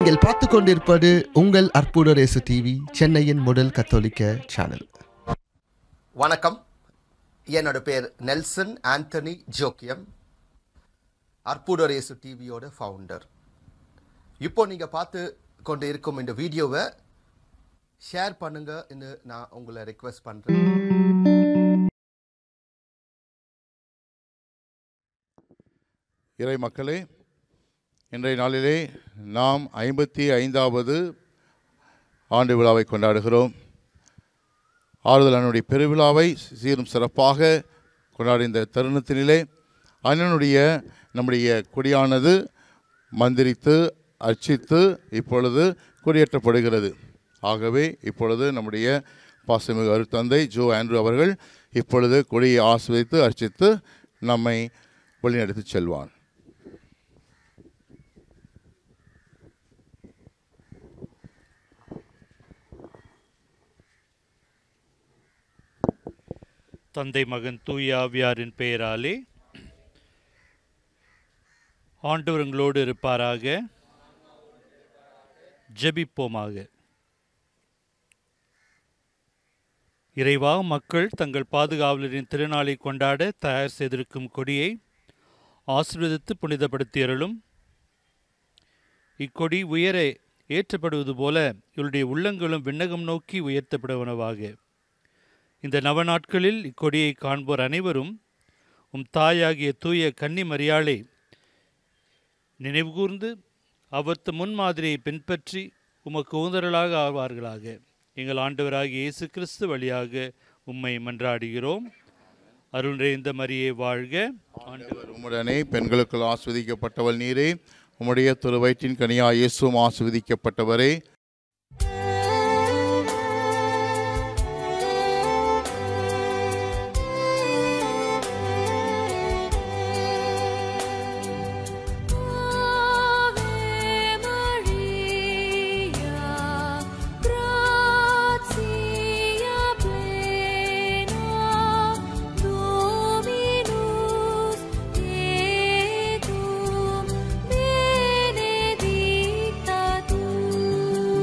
நீங்கள் பார்த்து கொண்டிருப்பது உங்கள் அற்புத ரேசு டிவி சென்னையின் முதல் கத்தோலிக்க சேனல் வணக்கம் என்னோட பேர் நெல்சன் ஆண்டனி ஜோக்கியம் அற்புதரேசு டிவியோட ஃபவுண்டர் இப்போ நீங்கள் பார்த்து கொண்டு இருக்கும் இந்த வீடியோவை ஷேர் பண்ணுங்கன்னு நான் உங்களை ரெக்வெஸ்ட் பண்ணுறேன் இறை மக்களே இன்றைய நாளிலே நாம் ஐம்பத்தி ஐந்தாவது ஆண்டு விழாவை கொண்டாடுகிறோம் ஆறுதல் அண்ணனுடைய பெருவிழாவை சீரும் சிறப்பாக கொண்டாடிய இந்த தருணத்தினிலே அண்ணனுடைய நம்முடைய கொடியானது மந்திரித்து அர்ச்சித்து இப்பொழுது கொடியேற்றப்படுகிறது ஆகவே இப்பொழுது நம்முடைய பாசமிகு அருத்தந்தை ஜோ ஆண்ட்ரூ அவர்கள் இப்பொழுது கொடியை ஆஸ்வதித்து அர்ச்சித்து நம்மை வழிநடத்திச் செல்வான் தந்தை மகன் தூய ஆவியாரின் பெயராலே ஆண்டவர் உங்களோடு இருப்பாராக ஜெபிப்போமாக இறைவா மக்கள் தங்கள் பாதுகாவலரின் திருநாளை கொண்டாட தயார் செய்திருக்கும் கொடியை ஆசீர்வதித்து புனிதப்படுத்தியருளும் இக்கொடி உயர ஏற்றப்படுவது போல இவருடைய உள்ளங்களும் விண்ணகம் நோக்கி உயர்த்தப்படுவனவாக இந்த நவநாட்களில் இக்கொடியை காண்போர் அனைவரும் உம் தாயாகிய தூய கன்னி மரியாளை நினைவுகூர்ந்து அவர்த்து முன்மாதிரியை பின்பற்றி உமக்கு உந்தரலாக ஆவார்களாக எங்கள் ஆண்டவராகிய இயேசு கிறிஸ்து வழியாக உம்மை மன்றாடுகிறோம் அருள் நிறைந்த மரியே வாழ்க ஆண்டவர் உம்முடனே பெண்களுக்குள் ஆஸ்வதிக்கப்பட்டவள் நீரே உம்முடைய திரு வயிற்றின் கனியா இயேசுவும் ஆஸ்வதிக்கப்பட்டவரே Ave Maria, gratia plena, Dominus tecum, benedicta tu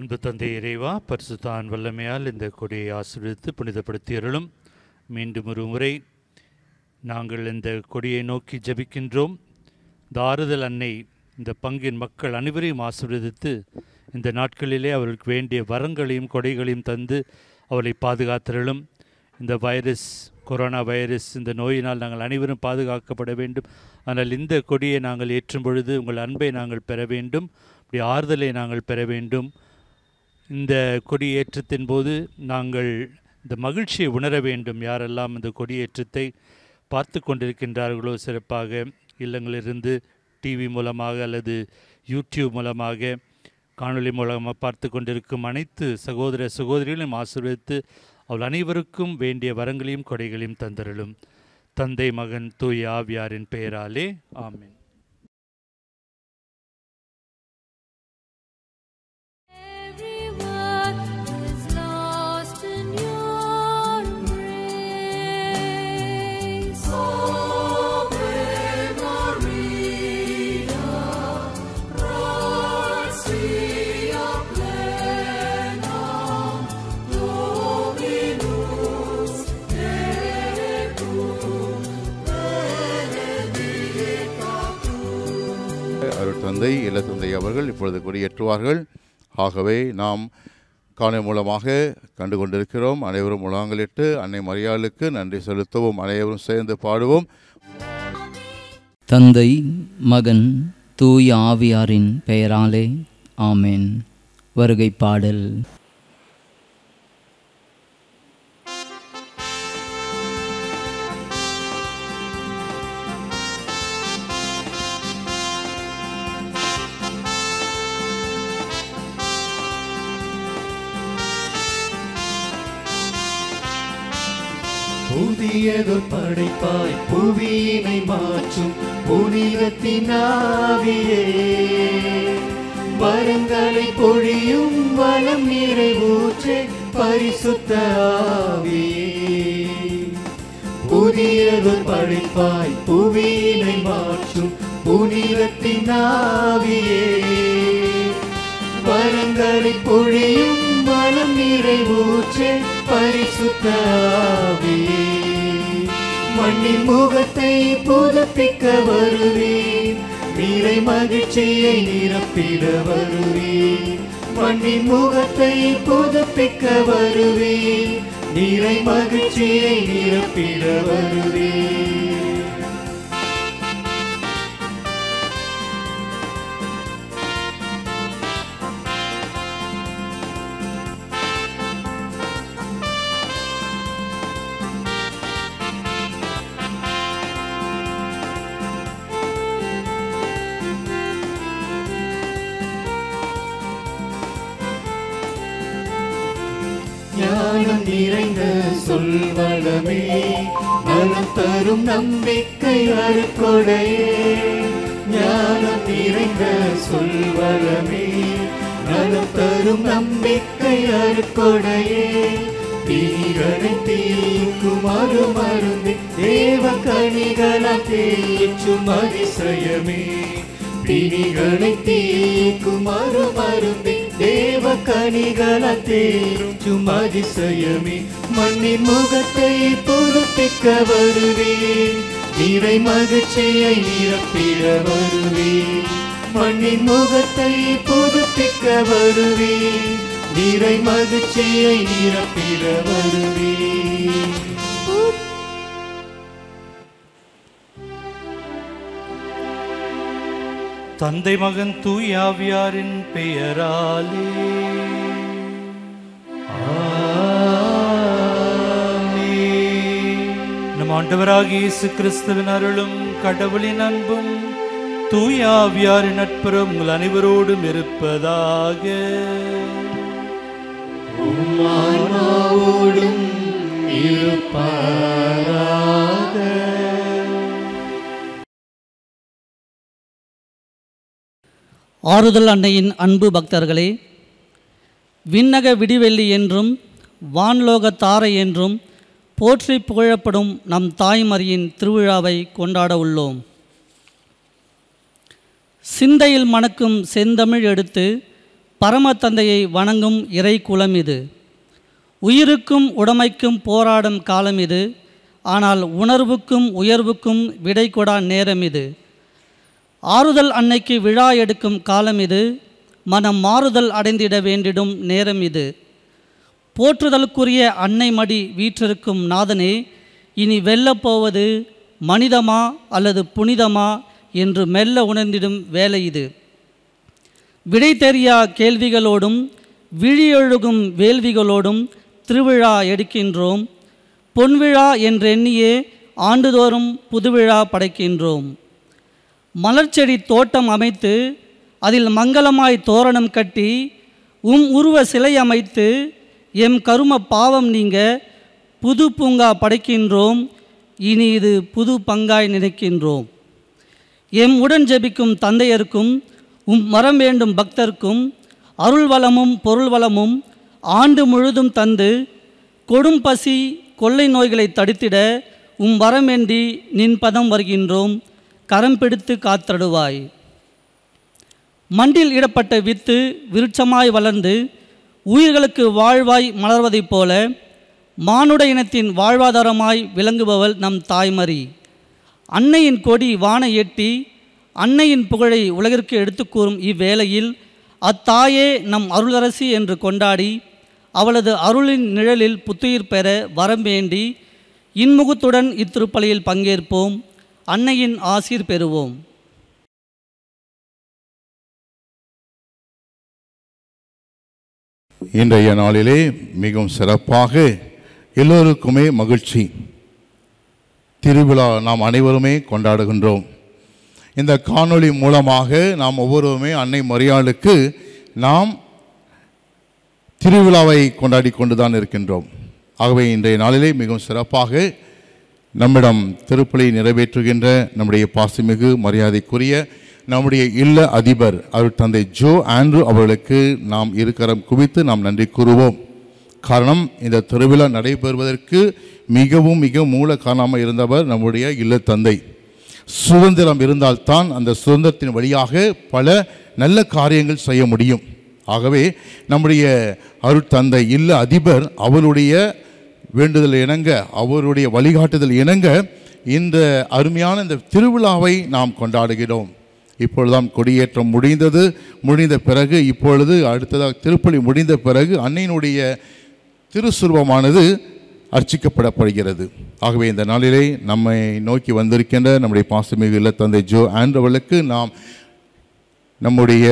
அன்பு தந்தை இறைவா பரிசுத்தான் வல்லமையால் இந்த கொடியை ஆசீர்வதித்து புனிதப்படுத்தியருளும் மீண்டும் ஒரு முறை நாங்கள் இந்த கொடியை நோக்கி ஜெபிக்கின்றோம் இந்த ஆறுதல் அன்னை இந்த பங்கின் மக்கள் அனைவரையும் ஆசீர்வதித்து இந்த நாட்களிலே அவர்களுக்கு வேண்டிய வரங்களையும் கொடைகளையும் தந்து அவளை பாதுகாத்திரலும் இந்த வைரஸ் கொரோனா வைரஸ் இந்த நோயினால் நாங்கள் அனைவரும் பாதுகாக்கப்பட வேண்டும் ஆனால் இந்த கொடியை நாங்கள் ஏற்றும் பொழுது உங்கள் அன்பை நாங்கள் பெற வேண்டும் இப்படி ஆறுதலை நாங்கள் பெற வேண்டும் இந்த கொடியேற்றத்தின் போது நாங்கள் இந்த மகிழ்ச்சியை உணர வேண்டும் யாரெல்லாம் இந்த கொடியேற்றத்தை பார்த்து கொண்டிருக்கின்றார்களோ சிறப்பாக இல்லங்களிலிருந்து டிவி மூலமாக அல்லது யூடியூப் மூலமாக காணொளி மூலமாக பார்த்து கொண்டிருக்கும் அனைத்து சகோதர சகோதரிகளையும் ஆசீர்வதித்து அவள் அனைவருக்கும் வேண்டிய வரங்களையும் கொடைகளையும் தந்தருளும் தந்தை மகன் தூய ஆவியாரின் பெயராலே ஆமென் Everyone is lost in your embrace. Ave Maria, gratia plena, Dominus tecum, benedicta tu. அருள் தந்தை இல்ல தந்தை அவர்கள் இப்பொழுது கொடியேற்றுவார்கள் ஆகவே நாம் காணொலி மூலமாக கண்டு கொண்டிருக்கிறோம் அனைவரும் முழாங்கலிட்டு அன்னை மரியாளுக்கு நன்றி செலுத்தவும் அனைவரும் சேர்ந்து பாடுவோம் தந்தை மகன் தூய ஆவியாரின் பெயராலே ஆமென் வருகை பாடல் புதியதொரு படைப்பாய் புவியினை மாற்றும் புனிதத்தின் ஆவியே வரங்களை பொழியும் வளம் நிறைவூற்றே பரிசுத்த ஆவியே புதியதொரு படைப்பாய் புவியினை மாற்றும் புனிதத்தின் ஆவியே வரங்களை பொழியும் வளம் நிறைவூற்றே பரிசுத்த ஆவியே மண்ணின் முகத்தை புதுப்பிக்க வருவேன் நீரை மகிழ்ச்சியை நிரப்பிட வருவேன் மண்ணின் முகத்தை புதுப்பிக்க வருவேன் நீரை மகிழ்ச்சியை நிரப்பிட வருவேன் ஞானம் நிறைந்த சொல்வளமே நலம் தரும் நம்பிக்கை அருக்கொடையே ஞானம் நிறைந்த சொல்வளமே நலம் தரும் நம்பிக்கை அருக்கொடையே தீகளை தீர்க்கும் அருமருந்தே தேவ கனிகளால் தேய்ச்சும் அதிசயமே பிணிகளை தீர்க்கும் அருமருந்தே தேவ கனிகளால் தேய்ச்சும் அதிசயமே மண்ணின் முகத்தை புதுப்பிக்க வருவேன் நிறை மகிழ்ச்சியை நிரப்பிட வருவேன் மண்ணின் முகத்தை புதுப்பிக்க வருவேன் நிறை மகிழ்ச்சியை நிரப்பிட வருவேன் தந்தை மகன் தூய ஆவியாரின் பெயராலே நம் ஆண்டவராகிய இயேசு கிறிஸ்துவின் அருளும் கடவுளின் அன்பும் தூய ஆவியாரின் நட்புறம் உங்கள் அனைவரோடும் இருப்பதாக ஆன்மாவோடும் இருப்பாராக ஆறுதல் அன்னையின் அன்பு பக்தர்களே விண்ணக விடிவெள்ளி என்றும் வான்லோக தாரை என்றும் போற்றி புகழப்படும் நம் தாய்மரியின் திருவிழாவை கொண்டாட உள்ளோம் சிந்தையில் மணக்கும் செந்தமிழ் எடுத்து பரம தந்தையை வணங்கும் இறை குலம் இது உயிருக்கும் உடைமைக்கும் போராடும் காலம் இது ஆனால் உணர்வுக்கும் உயர்வுக்கும் விடை கொடா நேரம் இது ஆறுதல் அன்னைக்கு விழா எடுக்கும் காலம் இது மனம் மாறுதல் அடைந்திட வேண்டிடும் நேரம் இது போற்றுதலுக்குரிய அன்னை மடி வீற்றிருக்கும் நாதனே இனி வெல்லப்போவது மனிதமா அல்லது புனிதமா என்று மெல்ல உணர்ந்திடும் வேலை இது விடை தெரியா கேள்விகளோடும் விழியொழுகும் வேள்விகளோடும் திருவிழா எடுக்கின்றோம் பொன்விழா என்றெண்ணியே ஆண்டுதோறும் புதுவிழா படைக்கின்றோம் மலர்ச்செடி தோட்டம் அமைத்து அதில் மங்களமாய் தோரணம் கட்டி உம் உருவ சிலை அமைத்து எம் கரும பாவம் நீங்க புது பூங்கா படைக்கின்றோம் இனி இது புது பங்காய் நினைக்கின்றோம் எம் உடன் ஜெபிக்கும் தந்தையருக்கும் உம் மரம் வேண்டும் பக்தர்க்கும் அருள் வளமும் பொருள் வளமும் ஆண்டு முழுதும் தந்து கொடும் பசி கொள்ளை நோய்களை தடுத்திட உம் வரமேண்டி நின் பதம் வருகின்றோம் கரம் பிடித்து காத்தடுவாய் மண்டில் இடப்பட்ட வித்து விருட்சமாய் வளர்ந்து உயிர்களுக்கு வாழ்வாய் மலர்வதைப் போல மானுட இனத்தின் வாழ்வாதாரமாய் விளங்குபவள் நம் தாய்மறி அன்னையின் கொடி வான எட்டி அன்னையின் புகழை உலகிற்கு எடுத்துக் கூறும் இவ்வேளையில் அத்தாயே நம் அருளரசி என்று கொண்டாடி அவளது அருளின் நிழலில் புத்துயிர் பெற வரம் வேண்டி இன்முகத்துடன் இத்திருப்பலியில் பங்கேற்போம் அன்னையின் ஆசீர் பெறுவோம் இன்றைய நாளிலே மிகவும் சிறப்பாக எல்லோருக்குமே மகிழ்ச்சி திருவிழா நாம் அனைவருமே கொண்டாடுகின்றோம் இந்த காணொளி மூலமாக நாம் ஒவ்வொருவருமே அன்னை மரியாளுக்கு நாம் திருவிழாவை கொண்டாடி கொண்டு தான் இருக்கின்றோம் ஆகவே இன்றைய நாளிலே மிகவும் சிறப்பாக நம்மிடம் திருப்பலி நிறைவேற்றுகின்ற நம்முடைய பாசிமிகு மரியாதைக்குரிய நம்முடைய இல்ல அதிபர் அவர் தந்தை ஜோ ஆண்ட்ரூ அவர்களுக்கு நாம் இருக்கரம் குவித்து நாம் நன்றி கூறுவோம் காரணம் இந்த திருவிழா நடைபெறுவதற்கு மிகவும் மிக மூல காரணமாக இருந்தவர் நம்முடைய இல்ல தந்தை சுதந்திரம் இருந்தால்தான் அந்த சுதந்திரத்தின் வழியாக பல நல்ல காரியங்கள் செய்ய முடியும் ஆகவே நம்முடைய அருட்தந்தை இல்ல அதிபர் அவருடைய வேண்டுதல் இணங்க அவருடைய வழிகாட்டுதல் இணங்க இந்த அருமையான இந்த திருவிழாவை நாம் கொண்டாடுகிறோம் இப்பொழுதாம் கொடியேற்றம் முடிந்தது முடிந்த பிறகு இப்பொழுது அடுத்ததாக திருப்பலி முடிந்த பிறகு அன்னையினுடைய திருசுருவமானது அர்ச்சிக்கப்படப்படுகிறது ஆகவே இந்த நாளிலே நம்மை நோக்கி வந்திருக்கின்ற நம்முடைய பாசமிகு இல்ல தந்தை ஜோ ஆண்டவர்களுக்கு நாம் நம்முடைய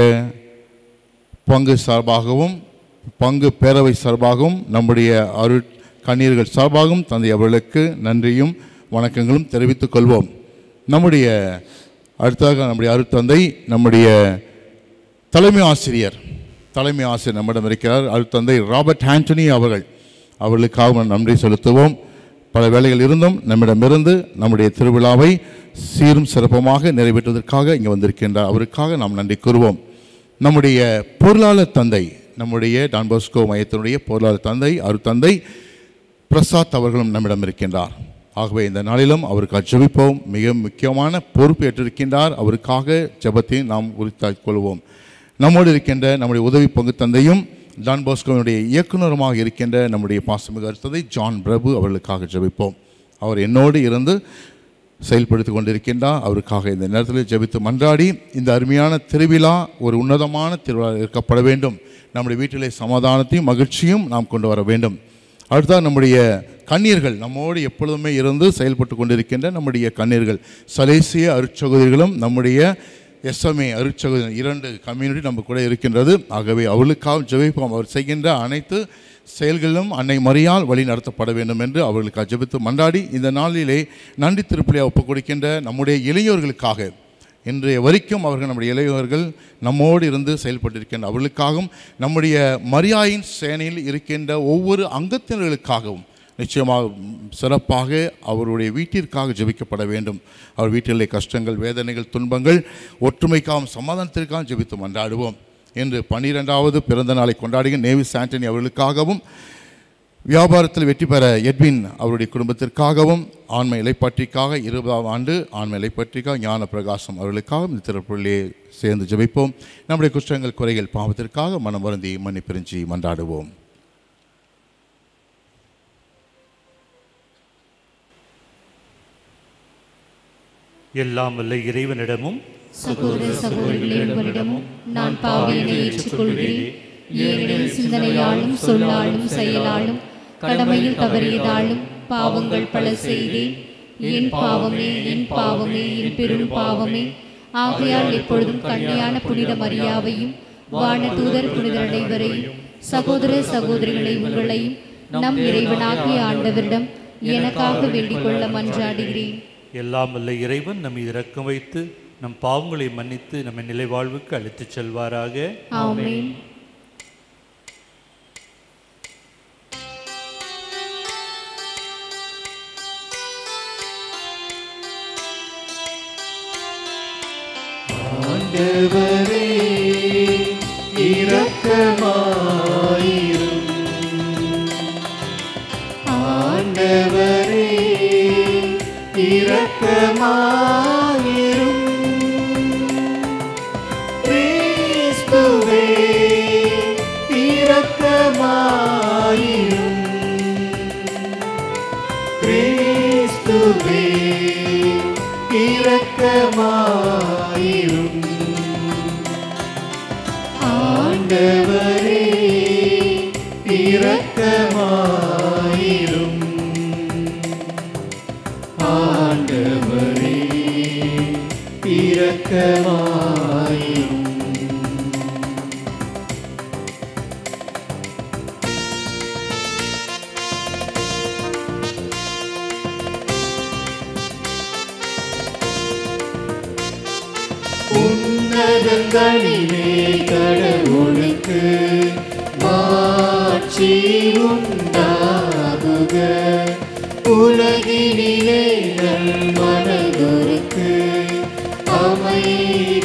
பங்கு சார்பாகவும் பங்கு பேரவை சார்பாகவும் நம்முடைய அருள் கண்ணீர்கள் சார்பாகவும் தந்தை அவர்களுக்கு நன்றியும் வணக்கங்களும் தெரிவித்துக் கொள்வோம் நம்முடைய அடுத்ததாக நம்முடைய அருட்தந்தை நம்முடைய தலைமை ஆசிரியர் தலைமை ஆசிரியர் நம்மிடம் இருக்கிறார் அருட்தந்தை ராபர்ட் ஆண்டனி அவர்கள் அவர்களுக்காக நாம் நன்றி செலுத்துவோம் பல வேலைகள் இருந்தும் நம்மிடமிருந்து நம்முடைய திருவிழாவை சீரும் சிறப்புமாக நிறைவேற்றுவதற்காக இங்கே வந்திருக்கின்றார் அவருக்காக நாம் நன்றி கூறுவோம் நம்முடைய பொருளாளர் தந்தை நம்முடைய டான்போஸ்கோ மையத்தினுடைய பொருளாளர் தந்தை அருட்தந்தை பிரசாத் அவர்களும் நம்மிடம் இருக்கின்றார் ஆகவே இந்த நாளிலும் அவருக்கு ஜெபிப்போம் மிக முக்கியமான பொறுப்பு ஏற்றிருக்கின்றார் அவருக்காக ஜெபத்தை நாம் உரித்தாக் கொள்வோம் நம்மோடு இருக்கின்ற நம்முடைய உதவி பங்கு தந்தையும் டான் போஸ்கோவினுடைய இயக்குனருமாக இருக்கின்ற நம்முடைய பாசமிகு அர்த்ததை ஜான் பிரபு அவர்களுக்காக ஜெபிப்போம் அவர் என்னோடு இருந்து செயல்படுத்தி கொண்டிருக்கின்றார் அவருக்காக இந்த நேரத்தில் ஜெபித்து மன்றாடி இந்த அருமையான திருவிழா ஒரு உன்னதமான திருவிழா இருக்கப்பட வேண்டும் நம்முடைய வீட்டிலே சமாதானத்தையும் மகிழ்ச்சியும் நாம் கொண்டு வர வேண்டும் அடுத்தது நம்முடைய கண்ணீர்கள் நம்மோடு எப்பொழுதுமே இருந்து செயல்பட்டு கொண்டிருக்கின்ற நம்முடைய கண்ணீர்கள் சலேசிய அருட்சகோதரிகளும் நம்முடைய எஸ்எம்ஏ அருட்சகோதரி இரண்டு கம்யூனிட்டி நம்ம கூட இருக்கின்றது ஆகவே அவர்களுக்காக ஜெபிப்போம் அவர் செய்கின்ற அனைத்து செயல்களிலும் அன்னை மரியால் வழி நடத்தப்பட வேண்டும் என்று அவர்களுக்கு ஜெபித்து மன்றாடி இந்த நாளிலே நன்றி திருப்பலியாக ஒப்புக் கொடுக்கின்ற நம்முடைய இளையோர்களுக்காக இன்றைய வரைக்கும் அவர்கள் நம்முடைய இளையோர்கள் நம்மோடு இருந்து செயல்பட்டிருக்கின்ற அவர்களுக்காகவும் நம்முடைய மரியாயின் சேனையில் இருக்கின்ற ஒவ்வொரு அங்கத்தினர்களுக்காகவும் நிச்சயமாக சிறப்பாக அவருடைய வீட்டிற்காக ஜெபிக்கப்பட வேண்டும் அவர் வீட்டிலே கஷ்டங்கள் வேதனைகள் துன்பங்கள் ஒற்றுமைக்காகவும் சமாதானத்திற்காகவும் ஜெபித்து மன்றாடுவோம் என்று பன்னிரெண்டாவது பிறந்த நாளை கொண்டாடுகிற நேவி சாண்டனி அவர்களுக்காகவும் வியாபாரத்தில் வெற்றி பெற எட்வின் அவருடைய குடும்பத்திற்காகவும் ஆண்மை இலைப்பற்றிக்காக இருபதாம் ஆண்டு ஆண்மை இலைப்பற்றிக்காக ஞான பிரகாசம் அவர்களுக்காக இந்த திருப்பள்ளியே சேர்ந்து ஜெபிப்போம் நம்முடைய குற்றங்கள் குறைகள் பாவத்திற்காக மனம் வருந்தி மன்னிப்பிரிஞ்சி மன்றாடுவோம் எல்லாம் வல்ல இறைவனிடமும் சகோதர சகோதரிகளே உங்களிடமும் நான் பாவியனை ஏற்றுக்கொள்கிறேன் ஏனெனில் சிந்தனையாலும் சொல்லாலும் செயலாலும் கடமையில் தவறியதாலும் பாவங்கள் பல செய்தேன் என் பாவமே என் பாவமே என் பெரும் பாவமே ஆகையால் எப்பொழுதும் கண்ணியான புனித மரியாவையும் வான தூதர் புனிதர் அனைவரையும் சகோதர சகோதரிகளை உங்களையும் நம் இறைவனாகிய ஆண்டவரிடம் எனக்காக வேண்டிக் கொள்ள மன்றாடுகிறேன் எல்லாம் வல்ல இறைவன் நம் மீது இரக்கம் வைத்து நம் பாவங்களை மன்னித்து நம்மை நிலை வாழ்வுக்கு அழைத்துச் செல்வாராக ஆமென் ஆண்டவரே இரக்கமாயிரும் ஆண்டவரே இரக்கமாயிரும் கிறிஸ்துவே இரக்கமாயிரும் கிறிஸ்துவே இரக்கமாயிரும் ஆண்டவரே இரக்கமாயிரும் ஆண்டவரே இரக்கமாயிரும் உன்னதங்களிலே கடவுளுக்கு மாட்சி உண்டாகுக உலகினிலே நல் மனதொருக்கு அமைதியாகுக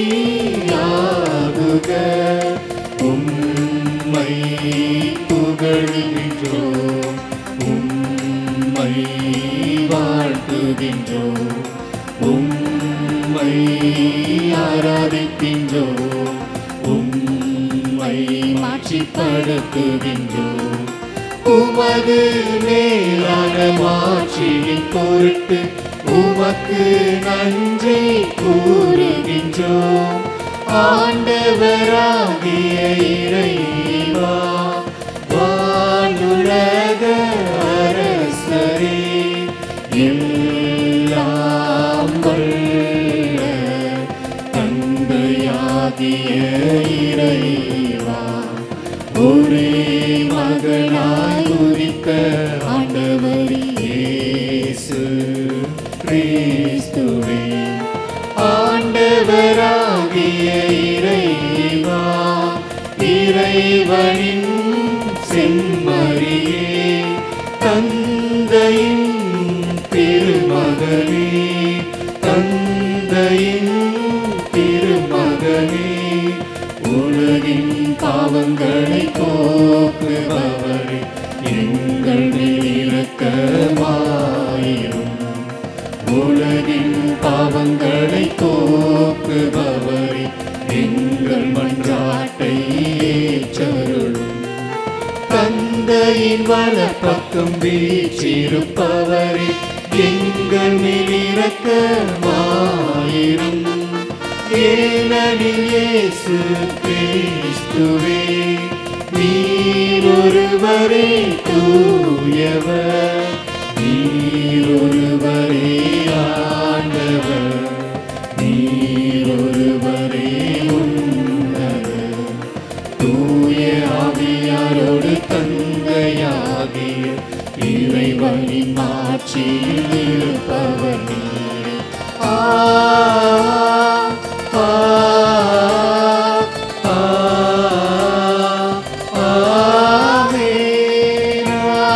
உம்மை புகழுகின்றோம் உம்மை வாழ்த்துகின்றோம் உம்மை ஆராதிக்கின்றோம் உம்மை மாட்சிப்படுத்துகின்றோம் உமது மேலான மாட்சியின் பொருட்டு உமக்கு நன்றி கூறுகின்றோம் ஆண்டவராகிய இறைவா வானுலக அரசரே எல்லாம் வல்ல தந்தையாகிய இறைவா ஒரே மகனாய் உதித்த ஆண்டவர் இயேசு கிறிஸ்துவே ஆண்டவராகிய இறைவா இறைவனின் செம்மறியே தந்தையின் திருமகனே தந்தையின் திருமகனே உலகின் பாவங்களை போக்குபவரே எங்கள் இரக்கமாயிரும் உலகின் பாவங்களை போக்குபவரே எங்கள் மன்றாட்டை ஏற்றருளும் தந்தையின் வலப்பக்கம் வீற்றிருப்பவரே எங்கள் மேல் இரக்கமாயிரும் ஏனெனில் இயேசு கிறிஸ்துவே நீர் ஒருவரே தூயவர் நீர் ஒருவரே ஆண்டவர் நீர் ஒருவரே உன்னதர் தூய ஆவியாரோடு தந்தையாகிய இறைவனின் ஆட்சியில் இருப்பவர் நீரே. ஆ ஆ, ஆ, ஆமென்.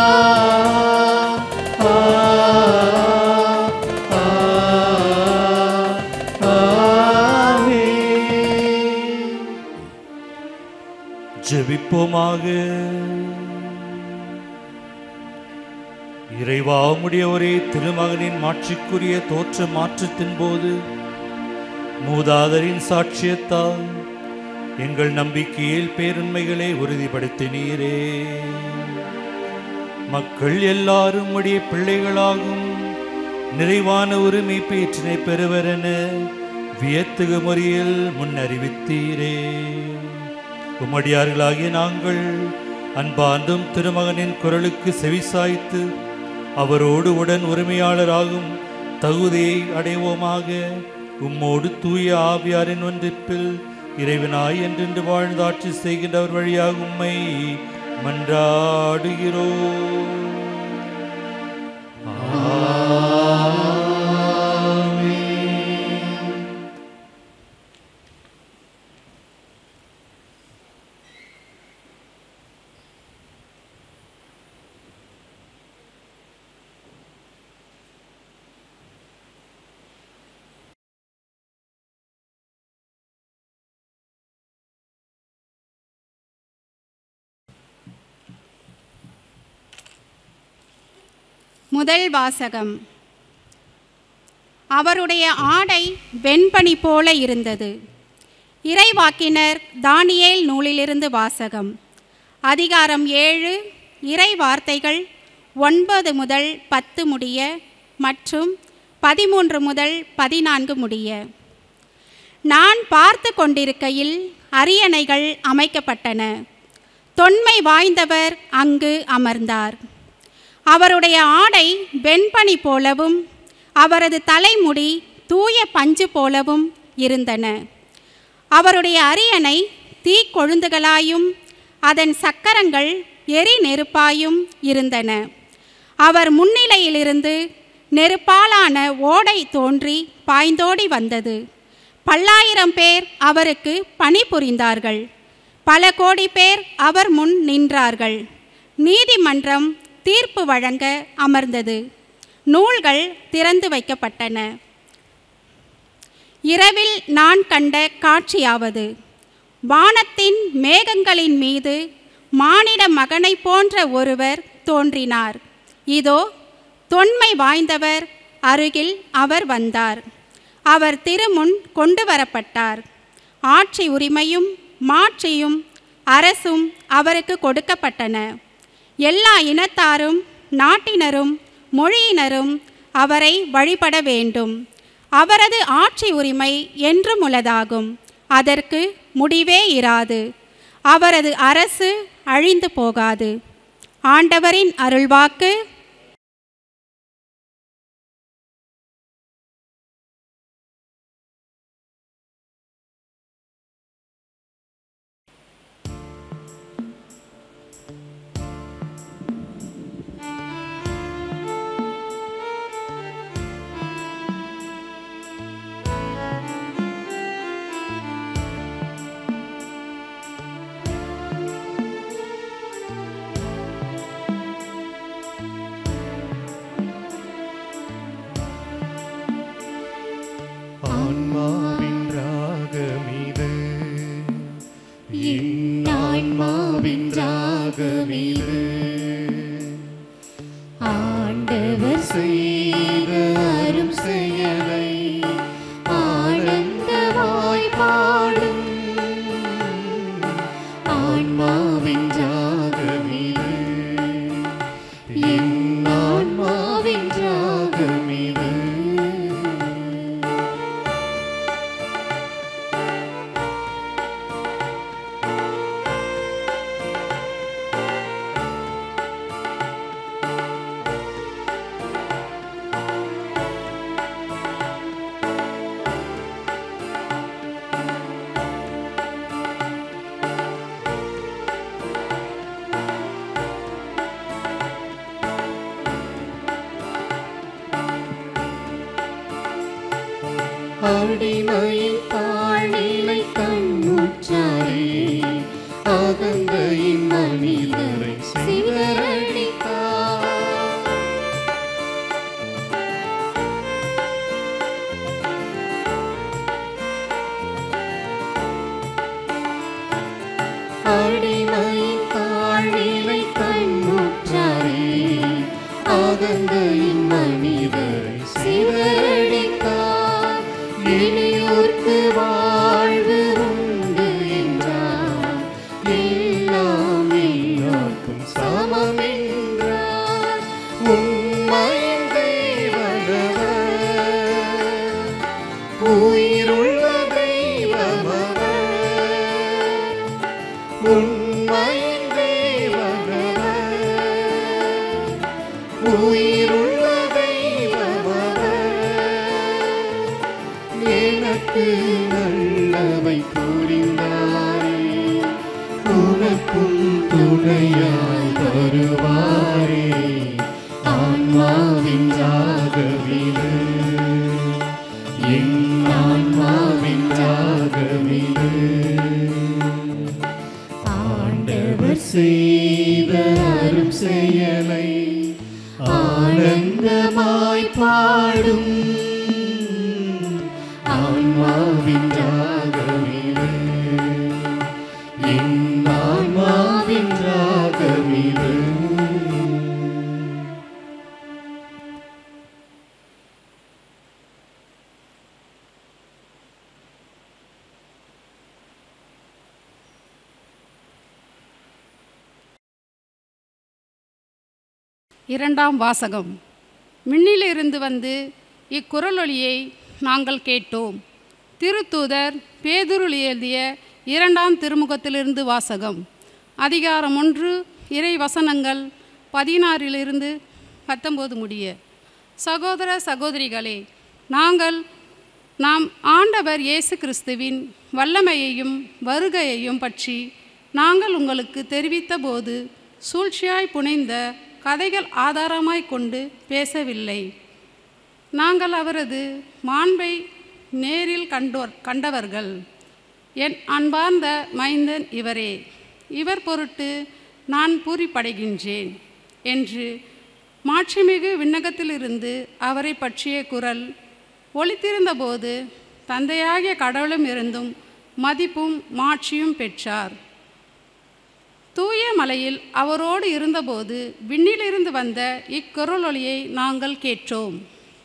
ஆ, ஆ, ஆமென். ஜெபிப்போமாக இறைவா உம்முடைய ஒரே திருமகனின் மாட்சிக்குரிய தோற்ற மாற்றத்தின் போது மூதாதரின் சாட்சியத்தால் எங்கள் நம்பிக்கையில் பேருண்மைகளை உறுதிப்படுத்தினீரே மக்கள் எல்லாரும் உடைய பிள்ளைகளாகும் நிறைவான உரிமை பேற்றினை பெறுவரென வியத்துக முறையில் முன்னறிவித்தீரே உம்மடியார்களாகிய நாங்கள் அன்பார்ந்தும் திருமகனின் குரலுக்கு செவிசாய்த்து அவரோடு உடன் உரிமையாளராகும் தகுதியை அடைவோமாக உம்மோடு தூய ஆவியாரின் ஒன்றிப்பில் இறைவனாய் என்றென்று வாழ்ந்தாட்சி செய்கின்றவர் வழியாக உம்மை மன்றாடுகிறோம் முதல் வாசகம் அவருடைய ஆடை வெண்பனி போல இருந்தது இறைவாக்கினர் தானியேல் நூலிலிருந்து வாசகம் அதிகாரம் ஏழு இறை வார்த்தைகள் ஒன்பது முதல் பத்து முடிய மற்றும் பதிமூன்று முதல் பதினான்கு முடிய நான் பார்த்து கொண்டிருக்கையில் அரியணைகள் அமைக்கப்பட்டன தொன்மை வாய்ந்தவர் அங்கு அமர்ந்தார் அவருடைய ஆடை வெண்பனி போலவும் அவரது தலைமுடி தூய பஞ்சு போலவும் இருந்தன அவருடைய அரியணை தீக்கொழுந்துகளாயும் அதன் சக்கரங்கள் எரி நெருப்பாயும் இருந்தன அவர் முன்னிலையிலிருந்து நெருப்பாலான ஓடை தோன்றி பாய்ந்தோடி வந்தது பல்லாயிரம் பேர் அவருக்கு பணிபுரிந்தார்கள் பல கோடி பேர் அவர் முன் நின்றார்கள் நீதிமன்றம் தீர்ப்பு வழங்க அமர்ந்தது நூல்கள் திறந்து வைக்கப்பட்டன இரவில் நான் கண்ட காட்சியாவது வானத்தின் மேகங்களின் மீது மானிட மகனைப் போன்ற ஒருவர் தோன்றினார் இதோ தொன்மை வாய்ந்தவர் அருகில் அவர் வந்தார் அவர் திருமுன் கொண்டு வரப்பட்டார் ஆட்சி உரிமையும் மாட்சியும் அரசும் அவருக்கு கொடுக்கப்பட்டன எல்லா இனத்தாரும் நாட்டினரும் மொழியினரும் அவரை வழிபட வேண்டும் அவரது ஆட்சி உரிமை என்றும் உள்ளதாகும் அதற்கு முடிவே இராது அவரது அரசு அழிந்து போகாது ஆண்டவரின் அருள்வாக்கு ஆன்மாவின் ராகமிது என் ஆன்மாவின் ராகமிது ஆண்டவர் செய்த அரும் செயலை ஆனந்தமாய் பாடும் ஆன்மாவின் ராகமிது என் ஆன்மாவின் ராகமிது அடிமையின் தாழ்நிலை கண்முற்றாரே அகந்தையின் மனிதரை சிதறடித்தார் அடிமையின் தாழ்நிலை கண்முற்றாரே வென்றார் உண்மையின் தேவனவர் உயிருள்ள தெய்வமவர் உண்மையின் தேவனவர் உயிருள்ள தெய்வமவர் எனக்கு நல்லவை புரிந்தாரே உனக்கும் துணையாய் வருவாரே ஆன்மாவின் ராகமிது என் ஆன்மாவின் ராகமிது ஆண்டவர் செய்த அரும் செயலை ஆனந்தமாய் பாடும் ஆன்மாவின் ராகமிது என் ஆன்மாவின் ராகமிது இரண்டாம் வாசகம் மின்னிலிருந்து வந்து இக்குரலொலியை நாங்கள் கேட்டோம் திருத்தூதர் பேதுருள் எழுதிய இரண்டாம் திருமுகத்திலிருந்து வாசகம் அதிகாரம் ஒன்று இறை வசனங்கள் பதினாறிலிருந்து பத்தொம்போது முடிய சகோதர சகோதரிகளே நாங்கள் நாம் ஆண்டவர் இயேசு கிறிஸ்துவின் வல்லமையையும் வருகையையும் பற்றி நாங்கள் உங்களுக்கு தெரிவித்தபோது சூழ்ச்சியாய் புனைந்த கதைகள் ஆதாரமாய் கொண்டு பேசவில்லை நாங்கள் அவரது மாண்பை நேரில் கண்டோர் கண்டவர்கள் என் அன்பார்ந்த மைந்தன் இவரே இவர் பொருட்டு நான் பூரிப்படைகின்றேன் என்று மாட்சிமிகு விண்ணகத்திலிருந்து அவரை பற்றிய குரல் ஒலித்திருந்தபோது தந்தையாகிய கடவுளும் இருந்தும் மதிப்பும் மாட்சியும் பெற்றார் தூய மலையில் அவரோடு இருந்தபோது விண்ணிலிருந்து வந்த இக்குரலொலியை நாங்கள் கேட்டோம்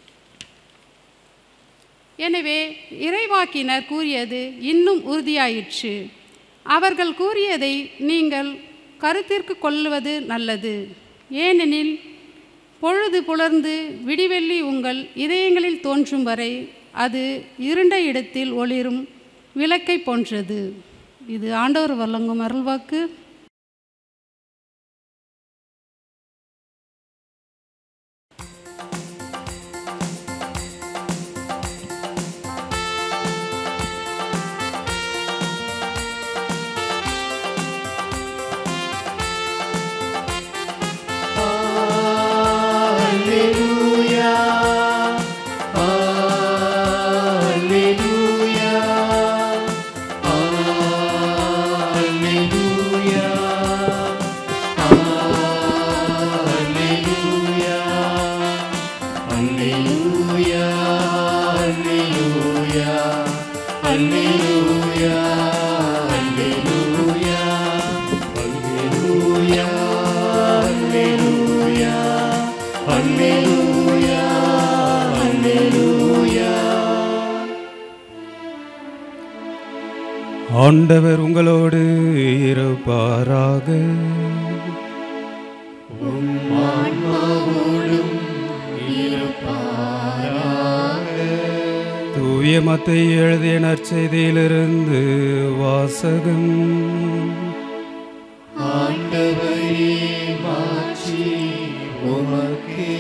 எனவே இறைவாக்கினர் கூறியது இன்னும் உறுதியாயிற்று அவர்கள் கூறியதை நீங்கள் கருத்திற்கு கொள்வது நல்லது ஏனெனில் பொழுது புலர்ந்து விடிவெள்ளி உங்கள் இதயங்களில் தோன்றும் வரை அது இருண்ட இடத்தில் ஒளிரும் விளக்கை போன்றது இது ஆண்டவர் வழங்கும் அருள்வாக்கு Alleluia. Alleluia. Alleluia. Alleluia. Alleluia. Alleluia. Alleluia. Alleluia. Alleluia. Alleluia. Alleluia. Alleluia. ஆண்டவர் உங்களோடு இருப்பாராக ஆன்மாவோடும் இருப்பாராக. தூய மத்தை எழுதிய நற்செய்தியிலிருந்து வாசகம் ஆண்டவரே மாட்சி உமக்கே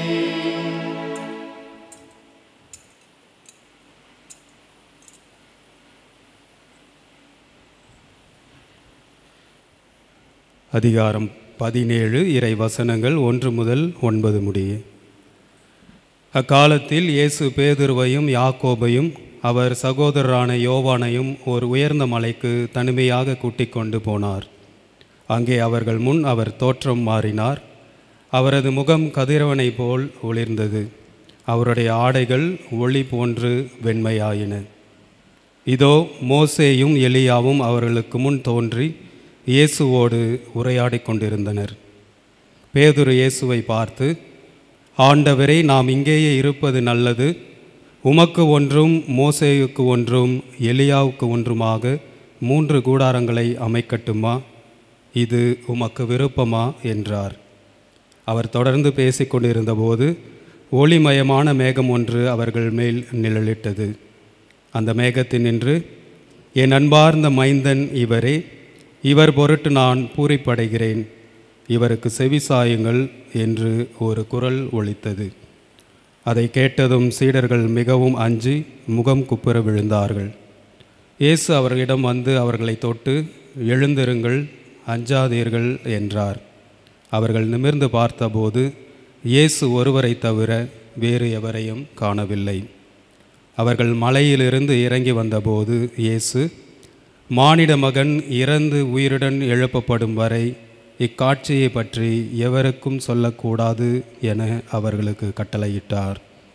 அதிகாரம் பதினேழு இறை வசனங்கள் ஒன்று முதல் ஒன்பது முடிய அக்காலத்தில் இயேசு பேதுருவையும் யாக்கோபையும் அவர் சகோதரரான யோவானையும் ஒரு உயர்ந்த மலைக்கு தனிமையாக கூட்டிக் கொண்டு போனார் அங்கே அவர்கள் முன் அவர் தோற்றம் மாறினார் அவரது முகம் கதிரவனைப் போல் ஒளிர்ந்தது அவருடைய ஆடைகள் ஒளி போன்று வெண்மையாயின இதோ மோசேயும் எலியாவும் அவர்களுக்கு முன் தோன்றி இயேசுவோடு உரையாடிக் கொண்டிருந்தனர் பேதுரு இயேசுவை பார்த்து ஆண்டவரே நாம் இங்கேயே இருப்பது நல்லது உமக்கு ஒன்றும் மோசேயுக்கு ஒன்றும் எலியாவுக்கு ஒன்றுமாக மூன்று கூடாரங்களை அமைக்கட்டுமா இது உமக்கு விருப்பமா என்றார் அவர் தொடர்ந்து பேசிக் கொண்டிருந்தபோது ஒளிமயமான மேகம் ஒன்று அவர்கள் மேல் நிழலிட்டது அந்த மேகத்தில் நின்று என் அன்பார்ந்த மைந்தன் இவரே இவர் பொருட்டு நான் பூரிப்படைகிறேன் இவருக்கு செவிசாயுங்கள் என்று ஒரு குரல் ஒலித்தது அதை கேட்டதும் சீடர்கள் மிகவும் அஞ்சி முகம் குப்புற விழுந்தார்கள் இயேசு அவர்களிடம் வந்து அவர்களை தொட்டு எழுந்திருங்கள் அஞ்சாதீர்கள் என்றார் அவர்கள் நிமிர்ந்து பார்த்தபோது இயேசு ஒருவரை தவிர வேறு எவரையும் காணவில்லை அவர்கள் மலையிலிருந்து இறங்கி வந்தபோது இயேசு மானிட மகன் இறந்து உயிருடன் எழுப்பப்படும் வரை இக்காட்சியை பற்றி எவருக்கும் சொல்லக்கூடாது என அவர்களுக்கு கட்டளையிட்டார்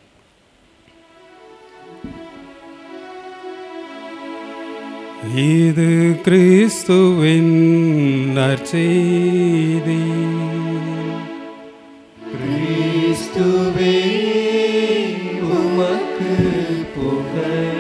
இது கிறிஸ்துவின் நற்செய்தி கிறிஸ்துவே உமக்கு புகழ்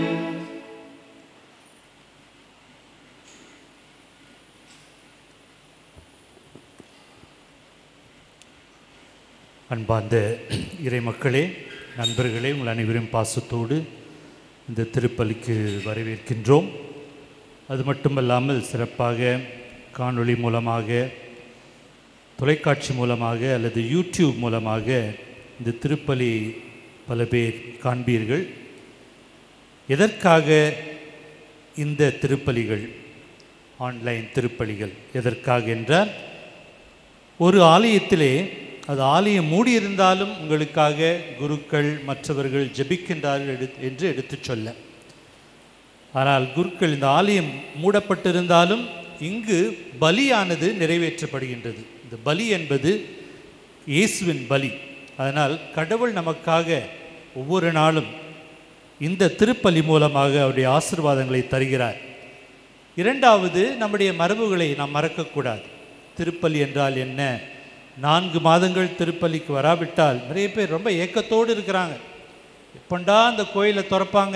அன்பார்ந்த இறை மக்களே நண்பர்களே உங்கள் அனைவரும் பாசத்தோடு இந்த திருப்பலிக்கு வரவேற்கின்றோம் அது மட்டுமல்லாமல் சிறப்பாக காணொளி மூலமாக தொலைக்காட்சி மூலமாக அல்லது யூடியூப் மூலமாக இந்த திருப்பலி பல பேர் காண்பீர்கள் எதற்காக இந்த திருப்பலிகள் ஆன்லைன் திருப்பலிகள் எதற்காக என்றால் ஒரு ஆலயத்திலே அது ஆலயம் மூடியிருந்தாலும் உங்களுக்காக குருக்கள் மற்றவர்கள் ஜெபிக்கின்றார்கள் எடு என்று எடுத்துச் சொல்ல ஆனால் குருக்கள் இந்த ஆலயம் மூடப்பட்டிருந்தாலும் இங்கு பலியானது நிறைவேற்றப்படுகின்றது இந்த பலி என்பது இயேசுவின் பலி அதனால் கடவுள் நமக்காக ஒவ்வொரு நாளும் இந்த திருப்பலி மூலமாக அவருடைய ஆசிர்வாதங்களை தருகிறார் இரண்டாவது நம்முடைய மரபுகளை நாம் மறக்கக்கூடாது திருப்பலி என்றால் என்ன நான்கு மாதங்கள் திருப்பலிக்கு வராவிட்டால் நிறைய பேர் ரொம்ப ஏக்கத்தோடு இருக்கிறாங்க எப்பண்டா அந்த கோயிலை திறப்பாங்க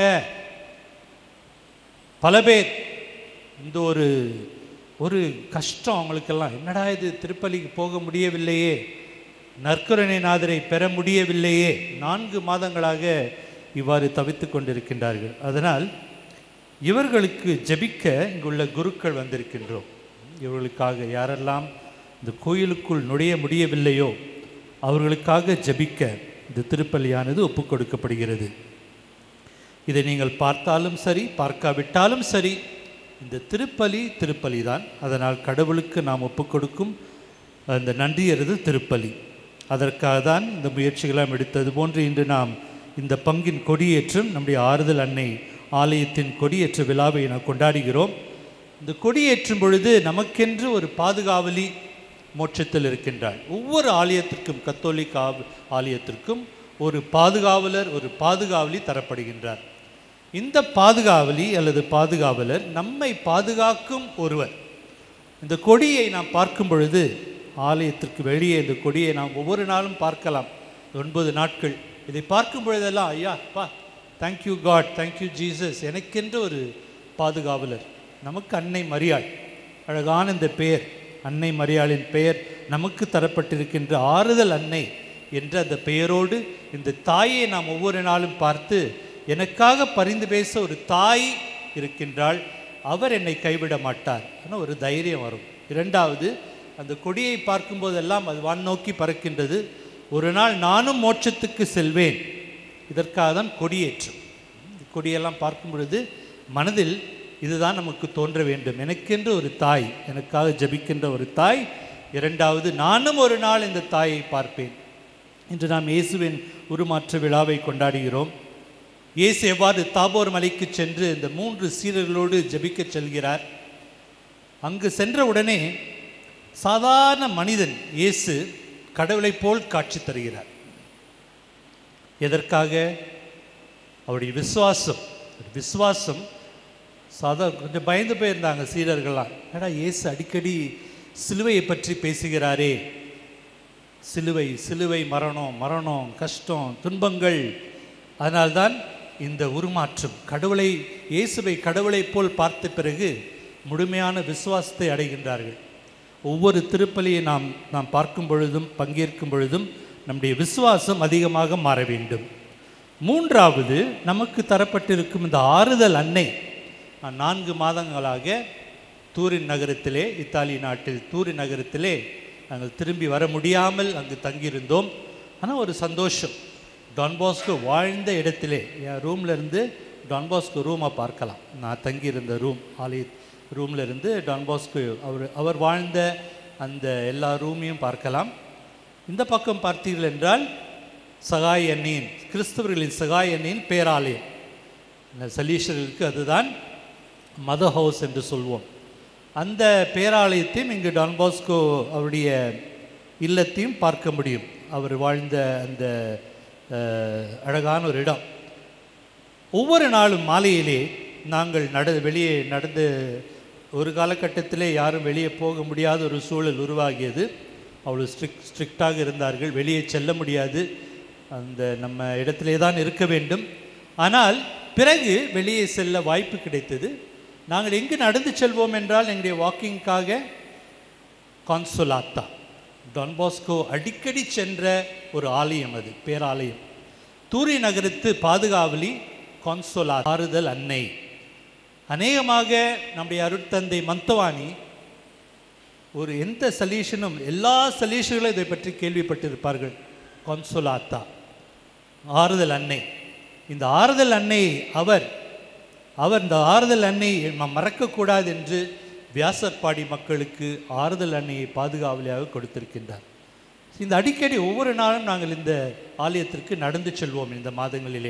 பல பேர் இந்த ஒரு ஒரு கஷ்டம் அவங்களுக்கெல்லாம் என்னடா இது திருப்பலிக்கு போக முடியவில்லையே நற்கருணை நாதரை பெற முடியவில்லையே நான்கு மாதங்களாக இவ்வாறு தவித்து கொண்டிருக்கின்றார்கள் அதனால் இவர்களுக்கு ஜெபிக்க இங்குள்ள குருக்கள் வந்திருக்கின்றோம் இவர்களுக்காக யாரெல்லாம் இந்த கோயிலுக்குள் நுழைய முடியவில்லையோ அவர்களுக்காக ஜெபிக்க இந்த திருப்பலியானது ஒப்புக் கொடுக்கப்படுகிறது இதை நீங்கள் பார்த்தாலும் சரி பார்க்காவிட்டாலும் சரி இந்த திருப்பலி திருப்பலி தான் அதனால் கடவுளுக்கு நாம் ஒப்புக் கொடுக்கும் அந்த நன்றியறது திருப்பலி அதற்காக தான் இந்த முயற்சிகளாம் எடுத்தது போன்று இன்று நாம் இந்த பங்கின் கொடியேற்றம் நம்முடைய ஆறுதல் அன்னை ஆலயத்தின் கொடியேற்ற விழாவை நாம் கொண்டாடுகிறோம் இந்த கொடியேற்றும் பொழுது நமக்கென்று ஒரு பாதுகாவலி மோட்சத்தில் இருக்கின்றாள் ஒவ்வொரு ஆலயத்திற்கும் கத்தோலிக் ஆ- ஆலயத்திற்கும் ஒரு பாதுகாவலர் ஒரு பாதுகாவலி தரப்படுகின்றார் இந்த பாதுகாவலி அல்லது பாதுகாவலர் நம்மை பாதுகாக்கும் ஒருவர் இந்த கொடியை நாம் பார்க்கும் பொழுது ஆலயத்திற்கு வெளியே இந்த கொடியை நாம் ஒவ்வொரு நாளும் பார்க்கலாம் ஒன்பது நாட்கள் இதை பார்க்கும் பொழுதெல்லாம் ஐயா பா தேங்க்யூ காட் தேங்க்யூ ஜீசஸ் எனக்கென்று ஒரு பாதுகாவலர் நமக்கு அன்னை மரியாள் அழகான இந்த பெயர் அன்னை மரியாளின் பெயர் நமக்கு தரப்பட்டிருக்கின்ற ஆறுதல் அன்னை என்ற அந்த பெயரோடு இந்த தாயை நாம் ஒவ்வொரு நாளும் பார்த்து எனக்காக பரிந்து பேச ஒரு தாய் இருக்கின்றாள் அவர் என்னை கைவிட மாட்டார் ஆனால் ஒரு தைரியம் வரும் இரண்டாவது அந்த கொடியை பார்க்கும்போதெல்லாம் அது வான் நோக்கி பறக்கின்றது ஒரு நாள் நானும் மோட்சத்துக்கு செல்வேன் இதற்காக தான் கொடியேற்றம் இந்த கொடியெல்லாம் பார்க்கும் பொழுது மனதில் இதுதான் நமக்கு தோன்ற வேண்டும் எனக்கென்று ஒரு தாய் எனக்காக ஜெபிக்கின்ற ஒரு தாய் இரண்டாவது நானும் ஒரு நாள் இந்த தாயை பார்ப்பேன் இன்று நாம் இயேசுவின் உருமாற்ற விழாவை கொண்டாடுகிறோம் இயேசு எவ்வாறு தாபோர் மலைக்கு சென்று இந்த மூன்று சீடர்களோடு ஜெபிக்கச் செல்கிறார் அங்கு சென்ற உடனே சாதாரண மனிதன் இயேசு கடவுளைப் போல் காட்சி தருகிறார் எதற்காக அவருடைய விசுவாசம் விசுவாசம் சாதா கொஞ்சம் பயந்து போயிருந்தாங்க சீடர்கள்லாம் ஏடா இயேசு அடிக்கடி சிலுவையை பற்றி பேசுகிறாரே சிலுவை சிலுவை மரணம் மரணம் கஷ்டம் துன்பங்கள் அதனால்தான் இந்த உருமாற்றம் கடவுளை இயேசுவை கடவுளைப் போல் பார்த்த பிறகு முழுமையான விசுவாசத்தை அடைகின்றார்கள் ஒவ்வொரு திருப்பலியை நாம் நாம் பார்க்கும் பொழுதும் பங்கேற்கும் பொழுதும் நம்முடைய விசுவாசம் அதிகமாக மாற வேண்டும் மூன்றாவது நமக்கு தரப்பட்டிருக்கும் இந்த ஆறுதல் அன்னை நான் நான்கு மாதங்களாக தூரின் நகரத்திலே இத்தாலி நாட்டில் தூரின் நகரத்திலே நாங்கள் திரும்பி வர முடியாமல் அங்கு தங்கியிருந்தோம் ஆனால் ஒரு சந்தோஷம் டான்பாஸ்கோ வாழ்ந்த இடத்திலே என் ரூம்ல இருந்து டான்பாஸ்கோ ரூமை பார்க்கலாம் நான் தங்கியிருந்த ரூம் ஆலய ரூம்ல இருந்து டான்பாஸ்கோ அவர் அவர் வாழ்ந்த அந்த எல்லா ரூமையும் பார்க்கலாம் இந்த பக்கம் பார்த்தீர்கள் என்றால் சகாய் அன்னியின் கிறிஸ்தவர்களின் சகாய் அன்னியின் பேராலயம் இந்த சலீஷர்களுக்கு அதுதான் மத ஹவுஸ் என்று சொல்வோம் அந்த பேராலயத்தையும் இங்கு டான்பாஸ்கோ அவருடைய இல்லத்தையும் பார்க்க முடியும் அவர் வாழ்ந்த அந்த அஹ், அழகான ஒரு இடம் ஒவ்வொரு நாளும் மாலையிலே நாங்கள் நட வெளியே நடந்து ஒரு காலகட்டத்திலே யாரும் வெளியே போக முடியாத ஒரு சூழல் உருவாகியது அவ்வளோ ஸ்ட்ரிக் ஸ்ட்ரிக்டாக இருந்தார்கள் வெளியே செல்ல முடியாது அந்த நம்ம இடத்திலே தான் இருக்க வேண்டும் ஆனால் பிறகு வெளியே செல்ல வாய்ப்பு கிடைத்தது நாங்கள் எங்கு நடந்து செல்வோம் என்றால் எங்களுடைய வாக்கிங்காக கான்சுலாத்தா டான்பாஸ்கோ அடிக்கடி சென்ற ஒரு ஆலயம் அது பேராலயம் தூரி நகரத்து பாதுகாவலி கான்சோலா ஆறுதல் அன்னை அநேகமாக நம்முடைய அருட்தந்தை மந்தவாணி ஒரு எந்த சலீஷனும் எல்லா சலீஷர்களும் இதை பற்றி கேள்விப்பட்டிருப்பார்கள் கான்சோலாத்தா ஆறுதல் அன்னை இந்த ஆறுதல் அன்னை அவர் அவர் இந்த ஆறுதல் அன்னை நாம் மறக்கக்கூடாது என்று வியாசர்பாடி மக்களுக்கு ஆறுதல் அன்னையை பாதுகாவலியாக கொடுத்திருக்கின்றார் இந்த அடிக்கடி ஒவ்வொரு நாளும் நாங்கள் இந்த ஆலயத்திற்கு நடந்து செல்வோம் இந்த மாதங்களிலே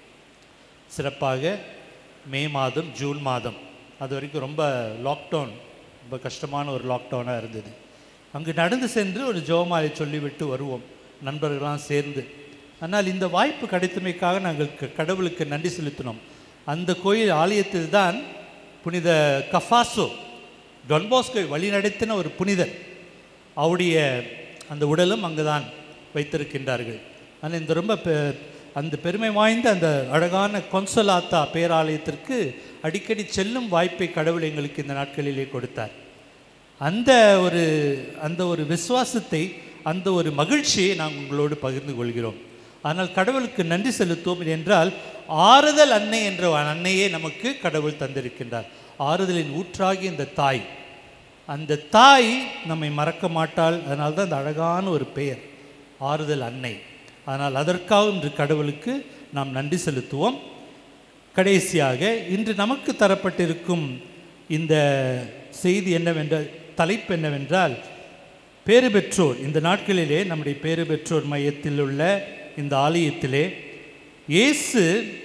சிறப்பாக மே மாதம் ஜூன் மாதம் அது வரைக்கும் ரொம்ப லாக்டவுன் ரொம்ப கஷ்டமான ஒரு லாக்டவுனாக இருந்தது அங்கு நடந்து சென்று ஒரு ஜெபமாலை சொல்லிவிட்டு வருவோம் நண்பர்களாம் சேர்ந்து ஆனால் இந்த வாய்ப்பு கிடைத்தமைக்காக நாங்கள் க- கடவுளுக்கு நன்றி செலுத்தினோம் அந்த கோயில் ஆலயத்தில் தான் புனித கஃபாசோ டொன்பாஸ்கோவை வழிநடத்தின ஒரு புனிதர் அவருடைய அந்த உடலும் அங்கு தான் வைத்திருக்கின்றார்கள் ஆனால் இந்த ரொம்ப பெ- அந்த பெருமை வாய்ந்த அந்த அழகான கொன்சலாத்தா பேராலயத்திற்கு அடிக்கடி செல்லும் வாய்ப்பை கடவுள் எங்களுக்கு இந்த நாட்களிலே கொடுத்தார் அந்த ஒரு அந்த ஒரு விசுவாசத்தை அந்த ஒரு மகிழ்ச்சியை நாங்கள் உங்களோடு பகிர்ந்து கொள்கிறோம் ஆனால் கடவுளுக்கு நன்றி செலுத்துவோம் என்றால் ஆறுதல் அன்னை என்ற ஒரு அன்னையே நமக்கு கடவுள் தந்திருக்கின்றார் ஆறுதலின் ஊற்றாகி இந்த தாய் அந்த தாய் நம்மை மறக்க மாட்டாள் அதனால தான் அந்த அழகான ஒரு பெயர் ஆறுதல் அன்னை ஆனால் அதற்காக இன்று கடவுளுக்கு நாம் நன்றி செலுத்துவோம் கடைசியாக இன்று நமக்கு தரப்பட்டிருக்கும் இந்த செய்தி என்னவென்றால் தலைப்பு என்னவென்றால் பேறு பெற்றோர் இந்த நாட்களிலே நம்முடைய பேறு பெற்றோர் மையத்தில் உள்ள இந்த ஆலயத்திலே இயேசு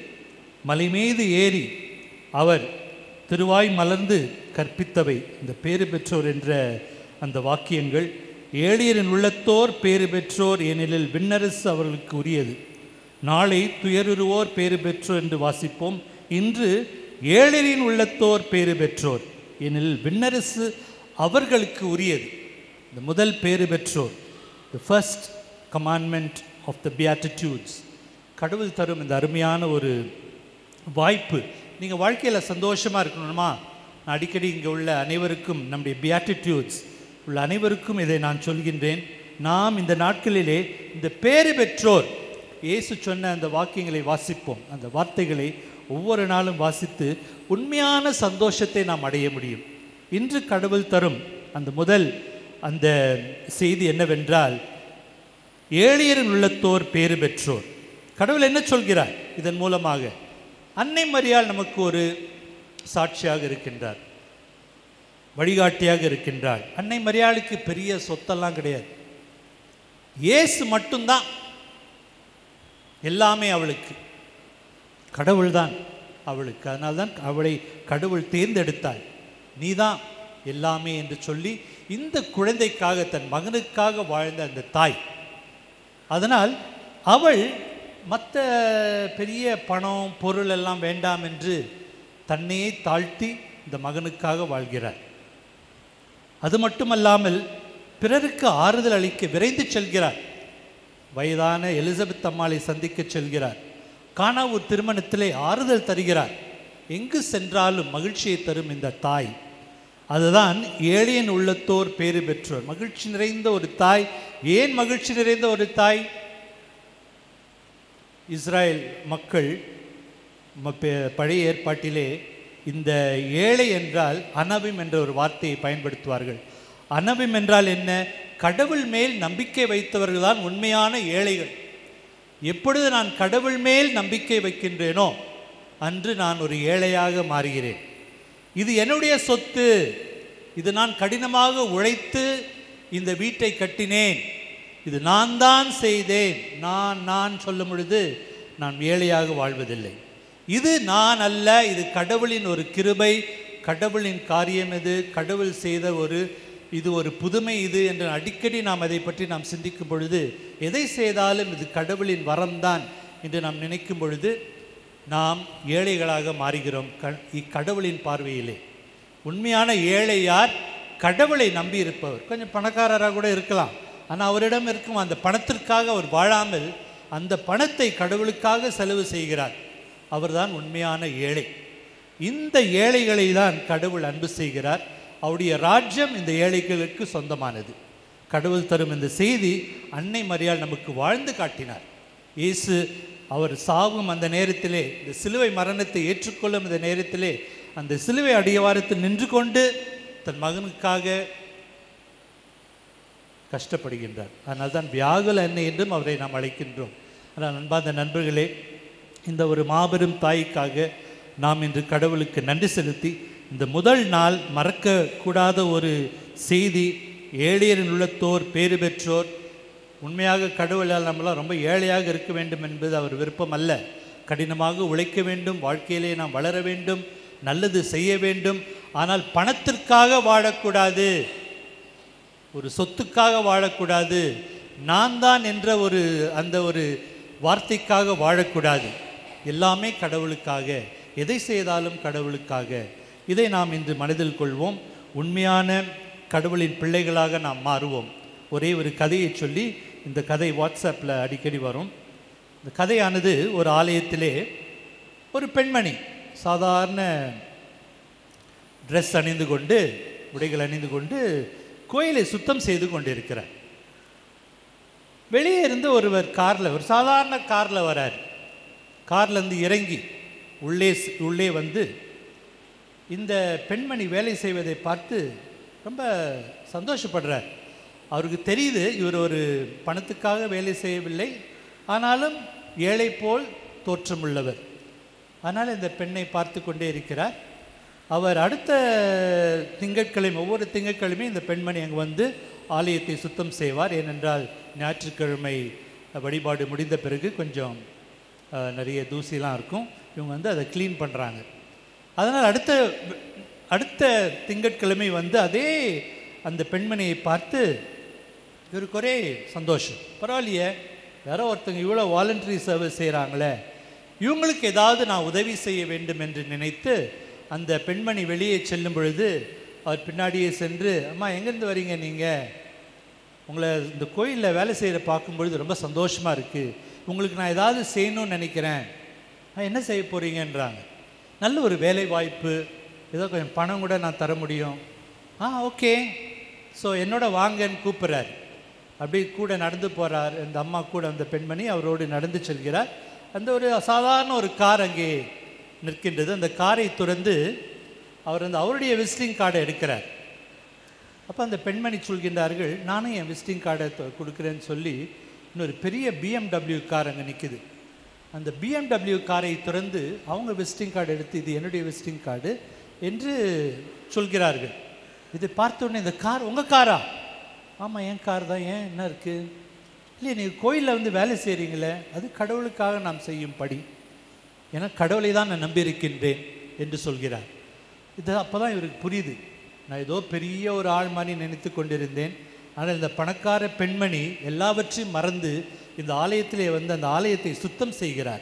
மலை மீது ஏறி அவர் திருவாய் மலர்ந்து கற்பித்தவை இந்த பேறு பெற்றோர் என்ற அந்த வாக்கியங்கள் ஏழியரின் உள்ளத்தோர் பேறு பெற்றோர் ஏனெனில் விண்ணரசு அவர்களுக்கு உரியது நாளை துயருருவோர் பேறு பெற்றோர் என்று வாசிப்போம் இன்று ஏழியரின் உள்ளத்தோர் பேறு பெற்றோர் ஏனெனில் விண்ணரசு அவர்களுக்கு உரியது இந்த முதல் பேறு பெற்றோர் the first commandment of the beatitudes கடவுள் தரும் இந்த அருமையான ஒரு வாய்ப்பு நீங்கள் வாழ்க்கையில் சந்தோஷமாக இருக்கணுமா நான் அடிக்கடி இங்கே உள்ள அனைவருக்கும் நம்முடைய பியாட்டிடியூட்ஸ் உள்ள அனைவருக்கும் இதை நான் சொல்கின்றேன் நாம் இந்த நாட்களிலே இந்த பேறு பெற்றோர் இயேசு சொன்ன அந்த வாக்கியங்களை வாசிப்போம் அந்த வார்த்தைகளை ஒவ்வொரு நாளும் வாசித்து உண்மையான சந்தோஷத்தை நாம் அடைய முடியும் இன்று கடவுள் தரும் அந்த முதல் அந்த செய்தி என்னவென்றால் ஏழியரின் உள்ளத்தோர் பேறு பெற்றோர் கடவுள் என்ன சொல்கிறார் இதன் மூலமாக அன்னை மரியாள் நமக்கு ஒரு சாட்சியாக இருக்கின்றார் வழிகாட்டியாக இருக்கின்றாள் அன்னை மரியாளுக்கு பெரிய சொத்தெல்லாம் கிடையாது இயேசு மட்டும்தான் எல்லாமே அவளுக்கு கடவுள்தான் அவளுக்கு அதனால்தான் அவளை கடவுள் தேர்ந்தெடுத்தாள் நீதான் எல்லாமே என்று சொல்லி இந்த குழந்தைக்காக தன் மகனுக்காக வாழ்ந்த அந்த தாய் அதனால் அவள் மற்ற பெரிய பணம் பொருள் எல்லாம் வேண்டாம் என்று தன்னையே தாழ்த்தி இந்த மகனுக்காக வாழ்கிறார் அது மட்டுமல்லாமல் பிறருக்கு ஆறுதல் அளிக்க விரைந்து செல்கிறார் வயதான எலிசபெத் அம்மாளை சந்திக்க செல்கிறார் காணாவூர் திருமணத்திலே ஆறுதல் தருகிறார் எங்கு சென்றாலும் மகிழ்ச்சியை தரும் இந்த தாய் அதுதான் ஏழையன் உள்ளத்தோர் பேறு பெற்றோர் மகிழ்ச்சி நிறைந்த ஒரு தாய் ஏன் மகிழ்ச்சி நிறைந்த ஒரு தாய் இஸ்ராயேல் மக்கள் ம- பெ- பழைய ஏற்பாட்டிலே இந்த ஏழை என்றால் அனபிம் என்ற ஒரு வார்த்தையை பயன்படுத்துவார்கள் அனபிம் என்றால் என்ன கடவுள் மேல் நம்பிக்கை வைத்தவர்கள் தான் உண்மையான ஏழைகள் எப்பொழுது நான் கடவுள் மேல் நம்பிக்கை வைக்கின்றேனோ அன்று நான் ஒரு ஏழையாக மாறுகிறேன் இது என்னுடைய சொத்து இது நான் கடினமாக உழைத்து இந்த வீட்டை கட்டினேன் இது நான் தான் செய்தேன் நான் நான் சொல்லும் பொழுது நான் ஏழையாக வாழ்வதில்லை இது நான் அல்ல இது கடவுளின் ஒரு கிருபை கடவுளின் காரியம் இது கடவுள் செய்த ஒரு இது ஒரு புதுமை இது என்று அடிக்கடி நாம் அதை பற்றி நாம் சிந்திக்கும் பொழுது எதை செய்தாலும் இது கடவுளின் வரம்தான் என்று நாம் நினைக்கும் பொழுது நாம் ஏழைகளாக மாறுகிறோம் க இக்கடவுளின் பார்வையிலே உண்மையான ஏழை யார் கடவுளை நம்பி இருப்பவர் கொஞ்சம் பணக்காரராக கூட இருக்கலாம் ஆனால் அவரிடம் இருக்கும் அந்த பணத்திற்காக அவர் வாழாமல் அந்த பணத்தை கடவுளுக்காக செலவு செய்கிறார் அவர்தான் உண்மையான ஏழை இந்த ஏழைகளை தான் கடவுள் அன்பு செய்கிறார் அவருடைய ராஜ்யம் இந்த ஏழைகளுக்கு சொந்தமானது கடவுள் தரும் இந்த செய்தி அன்னை மரியாள் நமக்கு வாழ்ந்து காட்டினார் இயேசு அவர் சாகும் அந்த நேரத்திலே இந்த சிலுவை மரணத்தை ஏற்றுக்கொள்ளும் இந்த நேரத்திலே அந்த சிலுவை அடியவாரத்தில் நின்று கொண்டு தன் மகனுக்காக கஷ்டப்படுகின்றார் அதனால் தான் வியாகுல அன்னை என்றும் அவரை நாம் அழைக்கின்றோம் ஆனால் அன்பார்ந்த நண்பர்களே இந்த ஒரு மாபெரும் தாய்க்காக நாம் இன்று கடவுளுக்கு நன்றி செலுத்தி இந்த முதல் நாள் மறக்கக்கூடாத ஒரு செய்தி ஏழையரின் உள்ளத்தோர் பேறு பெற்றோர் உண்மையாக கடவுளால் நம்மளாம் ரொம்ப ஏழையாக இருக்க வேண்டும் என்பது அவர் விருப்பம் அல்ல கடினமாக உழைக்க வேண்டும் வாழ்க்கையிலே நாம் வளர வேண்டும் நல்லது செய்ய வேண்டும் ஆனால் பணத்திற்காக வாழக்கூடாது ஒரு சொத்துக்காக வாழக்கூடாது நான் தான் என்ற ஒரு அந்த ஒரு வார்த்தைக்காக வாழக்கூடாது எல்லாமே கடவுளுக்காக எதை செய்தாலும் கடவுளுக்காக இதை நாம் இன்று மனதில் கொள்வோம் உண்மையான கடவுளின் பிள்ளைகளாக நாம் மாறுவோம் ஒரே ஒரு கதையை சொல்லி இந்த கதை வாட்ஸ்அப்பில் அடிக்கடி வரும் இந்த கதையானது ஒரு ஆலயத்திலே ஒரு பெண்மணி சாதாரண ட்ரெஸ் அணிந்து கொண்டு உடைகள் அணிந்து கொண்டு கோயிலை சுத்தம் செய்து கொண்டிருக்கிறார் வெளியே இருந்து ஒருவர் காரில் ஒரு சாதாரண காரில் வரார் கார்லேருந்து இறங்கி உள்ளே ஸ்- உள்ளே வந்து இந்த பெண்மணி வேலை செய்வதை பார்த்து ரொம்ப சந்தோஷப்படுறார் அவருக்கு தெரியுது இவர் ஒரு பணத்துக்காக வேலை செய்யவில்லை ஆனாலும் ஏழை போல் தோற்றமுள்ளவர் அதனால் இந்த பெண்ணை பார்த்து கொண்டே இருக்கிறார் அவர் அடுத்த திங்கட்கிழமை ஒவ்வொரு திங்கட்கிழமையும் இந்த பெண்மணி அங்கே வந்து ஆலயத்தை சுத்தம் செய்வார் ஏனென்றால் ஞாயிற்றுக்கிழமை வழிபாடு முடிந்த பிறகு கொஞ்சம் அஹ், நிறைய தூசிலாம் இருக்கும் இவங்க வந்து அதை க்ளீன் பண்ணுறாங்க அதனால் அடுத்த அடுத்த திங்கட்கிழமை வந்து அதே அந்த பெண்மணியை பார்த்து இவருக்கு ஒரே சந்தோஷம் பரவாயில்லையே யாரோ ஒருத்தங்க இவ்வளோ வாலண்டரி சர்வீஸ் செய்கிறாங்களே இவங்களுக்கு ஏதாவது நான் உதவி செய்ய வேண்டும் என்று நினைத்து அந்த பெண்மணி வெளியே செல்லும் பொழுது அவர் பின்னாடியே சென்று அம்மா எங்கேருந்து வரீங்க நீங்கள் உங்களை இந்த கோயிலில் வேலை செய்கிற பார்க்கும்பொழுது ரொம்ப சந்தோஷமாக இருக்குது உங்களுக்கு நான் ஏதாவது செய்யணும்னு நினைக்கிறேன் "ஆ, என்ன செய்ய போகிறீங்கன்றாங்க நல்ல ஒரு வேலை வாய்ப்பு ஏதோ கொஞ்சம் பணம் கூட நான் தர முடியும் ஆ ஓகே ஸோ என்னோட வாங்கன்னு கூப்பிட்றாரு அப்படி கூட நடந்து போகிறார் இந்த அம்மா கூட அந்த பெண்மணி அவரோடு நடந்து செல்கிறார் அந்த ஒரு சாதாரண ஒரு கார் அங்கே நிற்கின்றது அந்த காரை துறந்து அவர் அந்த அவருடைய விசிட்டிங் கார்டை எடுக்கிறார் அப்போ அந்த பெண்மணி சொல்கின்றார்கள் நானும் என் விசிட்டிங் கார்டை தொ- கொடுக்குறேன்னு சொல்லி இன்னொரு பெரிய பிஎம்டபிள்யூ கார் அங்கே நிற்குது அந்த பிஎம்டபிள்யூ காரை திறந்து அவங்க விசிட்டிங் கார்டு எடுத்து இது என்னுடைய விசிட்டிங் கார்டு என்று சொல்கிறார்கள் இதை பார்த்த உடனே இந்த கார் உங்கள் காரா ஆமாம் என் கார் தான் ஏன் என்ன இருக்குது இல்லை நீங்கள் கோயிலில் வந்து வேலை செய்கிறீங்களே அது கடவுளுக்காக நாம் செய்யும் படி ஏன்னா கடவுளை தான் நான் நம்பியிருக்கின்றேன் என்று சொல்கிறார் இது அப்போ தான் இவருக்கு புரியுது நான் ஏதோ பெரிய ஒரு ஆள் மாதிரி நினைத்து கொண்டிருந்தேன் ஆனால் இந்த பணக்கார பெண்மணி எல்லாவற்றையும் மறந்து இந்த ஆலயத்திலே வந்து அந்த ஆலயத்தை சுத்தம் செய்கிறார்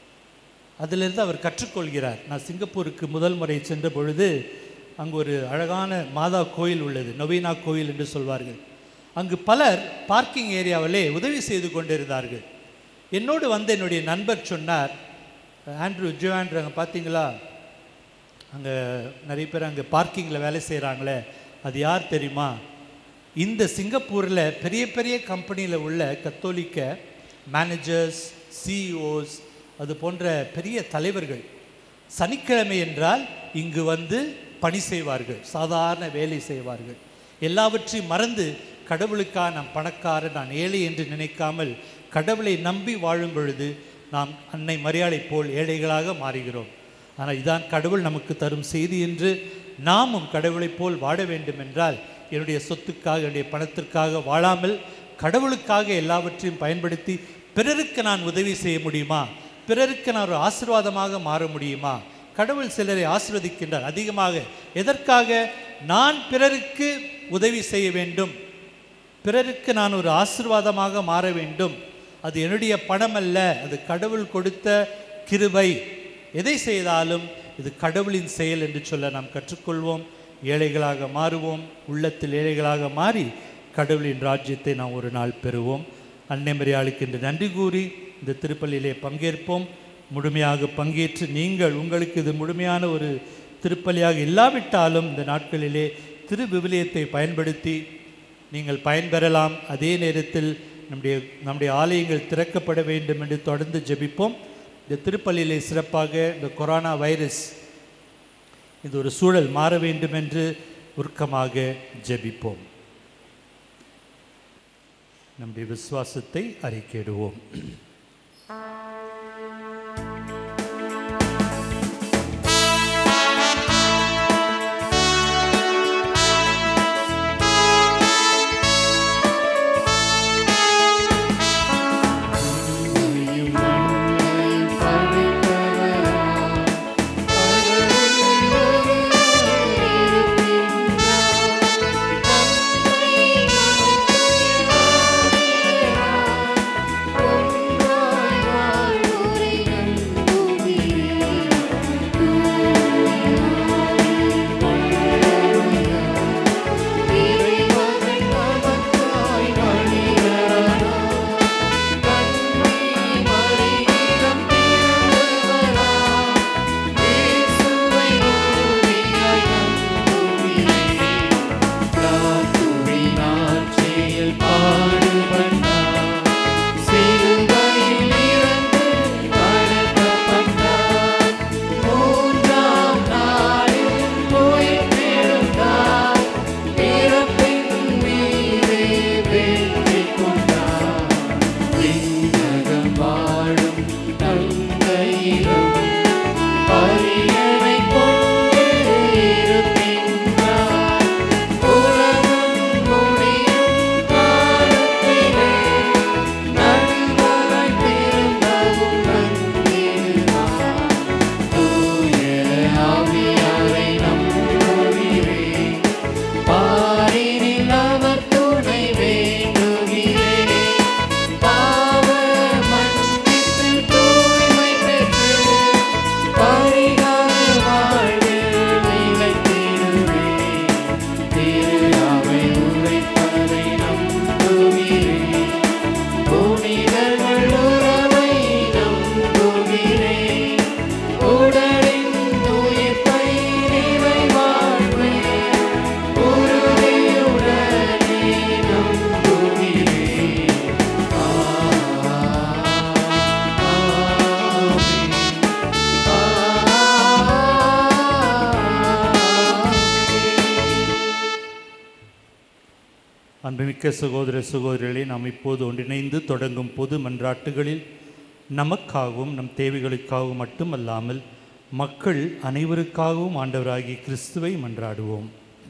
அதிலிருந்து அவர் கற்றுக்கொள்கிறார் நான் சிங்கப்பூருக்கு முதல் முறை சென்ற பொழுது அங்கு ஒரு அழகான மாதா கோயில் உள்ளது நவீனா கோயில் என்று சொல்வார்கள் அங்கு பலர் பார்க்கிங் ஏரியாவிலே உதவி செய்து கொண்டிருந்தார்கள் என்னோடு வந்த என்னுடைய நண்பர் சொன்னார் ஆண்ட்ரூ ஜோஆண்ட்ரு அங்கே பார்த்தீங்களா அங்கே நிறைய பேர் அங்கே பார்க்கிங்கில் வேலை செய்கிறாங்களே அது யார் தெரியுமா இந்த சிங்கப்பூரில் பெரிய பெரிய கம்பெனியில் உள்ள கத்தோலிக்க மேனேஜர்ஸ் சிஇஓஸ் அது போன்ற பெரிய தலைவர்கள் சனிக்கிழமை என்றால் இங்கு வந்து பணி செய்வார்கள் சாதாரண வேலை செய்வார்கள் எல்லாவற்றையும் மறந்து கடவுளுக்காக நான் பணக்காரன் நான் ஏழை என்று நினைக்காமல் கடவுளை நம்பி வாழும் பொழுது நாம் அன்னை மரியாதை போல் ஏழைகளாக மாறுகிறோம் ஆனால் இதான் கடவுள் நமக்கு தரும் செய்தி என்று நாமும் கடவுளைப் போல் வாழ வேண்டும் என்றால் என்னுடைய சொத்துக்காக என்னுடைய பணத்திற்காக வாழாமல் கடவுளுக்காக எல்லாவற்றையும் பயன்படுத்தி பிறருக்கு நான் உதவி செய்ய முடியுமா பிறருக்கு நான் ஒரு ஆசீர்வாதமாக மாற முடியுமா கடவுள் சிலரை ஆசீர்வதிக்கின்றார் அதிகமாக எதற்காக நான் பிறருக்கு உதவி செய்ய வேண்டும் பிறருக்கு நான் ஒரு ஆசீர்வாதமாக மாற வேண்டும் அது என்னுடைய பணம் அல்ல அது கடவுள் கொடுத்த கிருபை எதை செய்தாலும் இது கடவுளின் செயல் என்று சொல்ல நாம் கற்றுக்கொள்வோம் ஏழைகளாக மாறுவோம் உள்ளத்தில் ஏழைகளாக மாறி கடவுளின் ராஜ்யத்தை நாம் ஒரு நாள் பெறுவோம் அன்னை மரியாளுக்கு என்று நன்றி கூறி இந்த திருப்பலியிலே பங்கேற்போம் முழுமையாக பங்கேற்று நீங்கள் உங்களுக்கு இது முழுமையான ஒரு திருப்பலியாக இல்லாவிட்டாலும் இந்த நாட்களிலே திரு விவிலியத்தை பயன்படுத்தி நீங்கள் பயன்பெறலாம் அதே நேரத்தில் நம்முடைய நம்முடைய ஆலயங்கள் திறக்கப்பட வேண்டும் என்று தொடர்ந்து ஜெபிப்போம் இந்த திருப்பலியிலே சிறப்பாக இந்த கொரோனா வைரஸ் இந்த ஒரு சூழல் மாற வேண்டும் என்று உருக்கமாக ஜெபிப்போம் நம்முடைய விசுவாசத்தை அறிக்கையிடுவோம் அன்புமிக்க சகோதர சகோதரிகளை நாம் இப்போது ஒன்றிணைந்து தொடங்கும் பொது மன்றாட்டுகளில் நமக்காகவும் நம் தேவைகளுக்காகவும் மட்டுமல்லாமல் மக்கள் அனைவருக்காகவும் ஆண்டவராகிய கிறிஸ்துவை மன்றாடுவோம்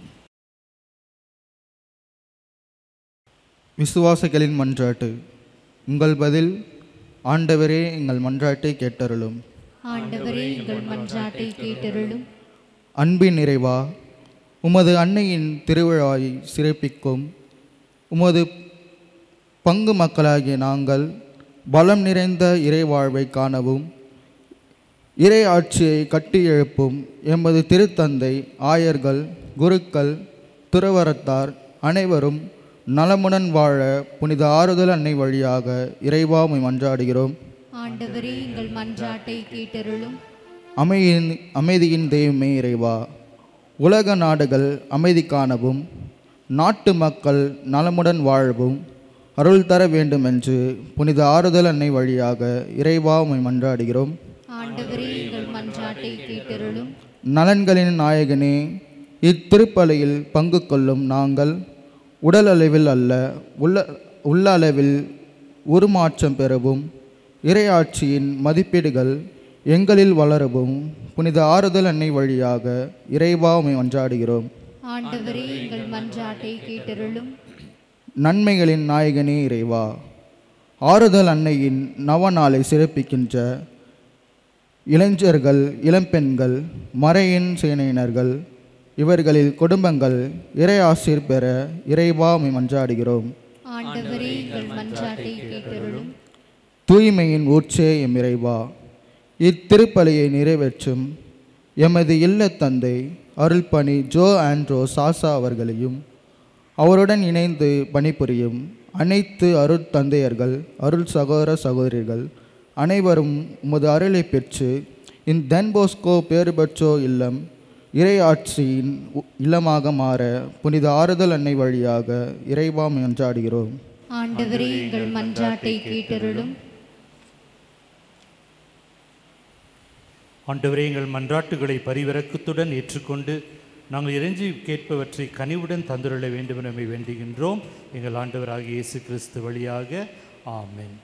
விசுவாசிகளின் மன்றாட்டு உங்கள் பதில் ஆண்டவரே எங்கள் மன்றாட்டை கேட்டருளும் ஆண்டவரே எங்கள் மன்றாட்டை கேட்டருளும் அன்பின் நிறைவா உமது அன்னையின் திருவிழாவை சிறப்பிக்கும் உமது பங்கு மக்களாகிய நாங்கள் பலம் நிறைந்த இறைவாழ்வை காணவும் இறை ஆட்சியை கட்டி எழுப்பும் எமது திருத்தந்தை ஆயர்கள் குருக்கள் துறவரத்தார் அனைவரும் நலமுடன் வாழ புனித ஆறுதல் அன்னை வழியாக இறைவாமை மன்றாடுகிறோம் ஆண்டவரே எங்கள் மன்றாட்டை கேட்டருளும் அமைதியின் அமைதியின் தெய்வமே இறைவா உலக நாடுகள் அமைதி காணவும் நாட்டு மக்கள் நலமுடன் வாழவும் அருள் தர வேண்டும் என்று புனித ஆறுதல் அன்னை வழியாக இறைவா உம்மை மன்றாடுகிறோம் ஆண்டவரே எங்கள் மன்றாட்டை கேட்டருளும் நலன்களின் நாயகனே இத்திருப்பலியில் பங்கு கொள்ளும் நாங்கள் உடல் அளவில் அல்ல உள்ள உள்ள அளவில் உருமாற்றம் பெறவும் இறையாட்சியின் மதிப்பீடுகள் எங்களில் வளரவும் புனித ஆறுதல் அன்னை வழியாக இறைவா உம்மை மன்றாடுகிறோம் ஆண்டவரே எங்கள் மன்றாட்டை கேட்டருளும் நன்மைகளின் நாயகனே இறைவா ஆறுதல் அன்னையின் நவநாளை சிறப்பிக்கின்ற இளைஞர்கள் இளம்பெண்கள் மறையின் சேனையினர்கள் இவர்களில் குடும்பங்கள் இறை ஆசிர் பெற இறைவா உம்மை மன்றாடுகிறோம் ஆண்டவரே எங்கள் மன்றாட்டை கேட்டருளும் தூய்மையின் ஊற்றே எம் இறைவா இத்திருப்பலியை நிறைவேற்றும் எமது இல்ல தந்தை அருள்பணி ஜோ ஆண்ட்ரோ சாசா அவர்களையும் அவருடன் இணைந்து பணிபுரியும் அனைத்து அருள் தந்தையர்கள் அருள் சகோதர சகோதரிகள் அனைவரும் உமது அருளை பெற்று இந்த தென்போஸ்கோ பேறு பெற்றோ இல்லம் இறையாட்சியின் உ- இல்லமாக மாற புனித ஆறுதல் அன்னை வழியாக இறைவாம் என்றாடுகிறோம் ஆண்டவரே எங்கள் மன்றாட்டை கேட்டருளும் ஆண்டவரே எங்கள் மன்றாட்டுகளை பரிவிறக்கத்துடன் ஏற்றுக்கொண்டு நாங்கள் இறைஞ்சி கேட்பவற்றை கனிவுடன் தந்துருள வேண்டும் என நம்மை வேண்டுகின்றோம் எங்கள் ஆண்டவராகிய இயேசு கிறிஸ்து வழியாக ஆமென்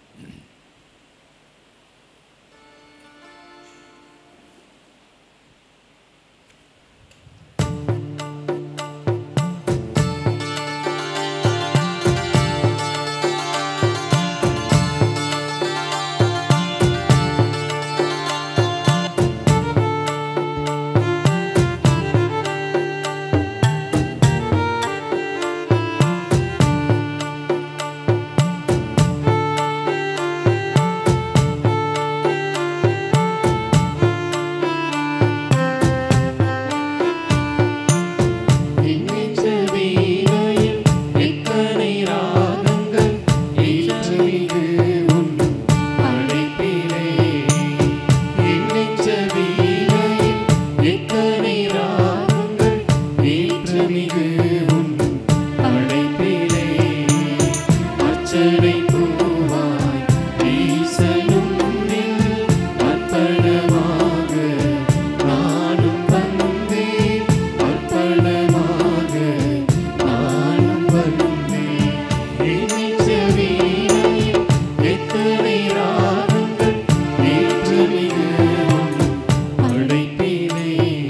எண்ணற்ற வீணையில் எத்தனை ராகங்கள் ஏற்றமிகு உன் அழைப்பிலே. எண்ணற்ற வீணையில் எத்தனை ராகங்கள் ஏற்றமிகு உன் அழைப்பிலே. அர்ச்சனை பூவாய் ஈசனும் நில் அர்ப்பணமாக நானும் வந்தேன் அர்ப்பணமாக நானும் வந்தேன் எண்ணிச்ச வீணையில் எத்தனை ராகங்கள் ஏற்றமிகு உன் அழைப்பிலே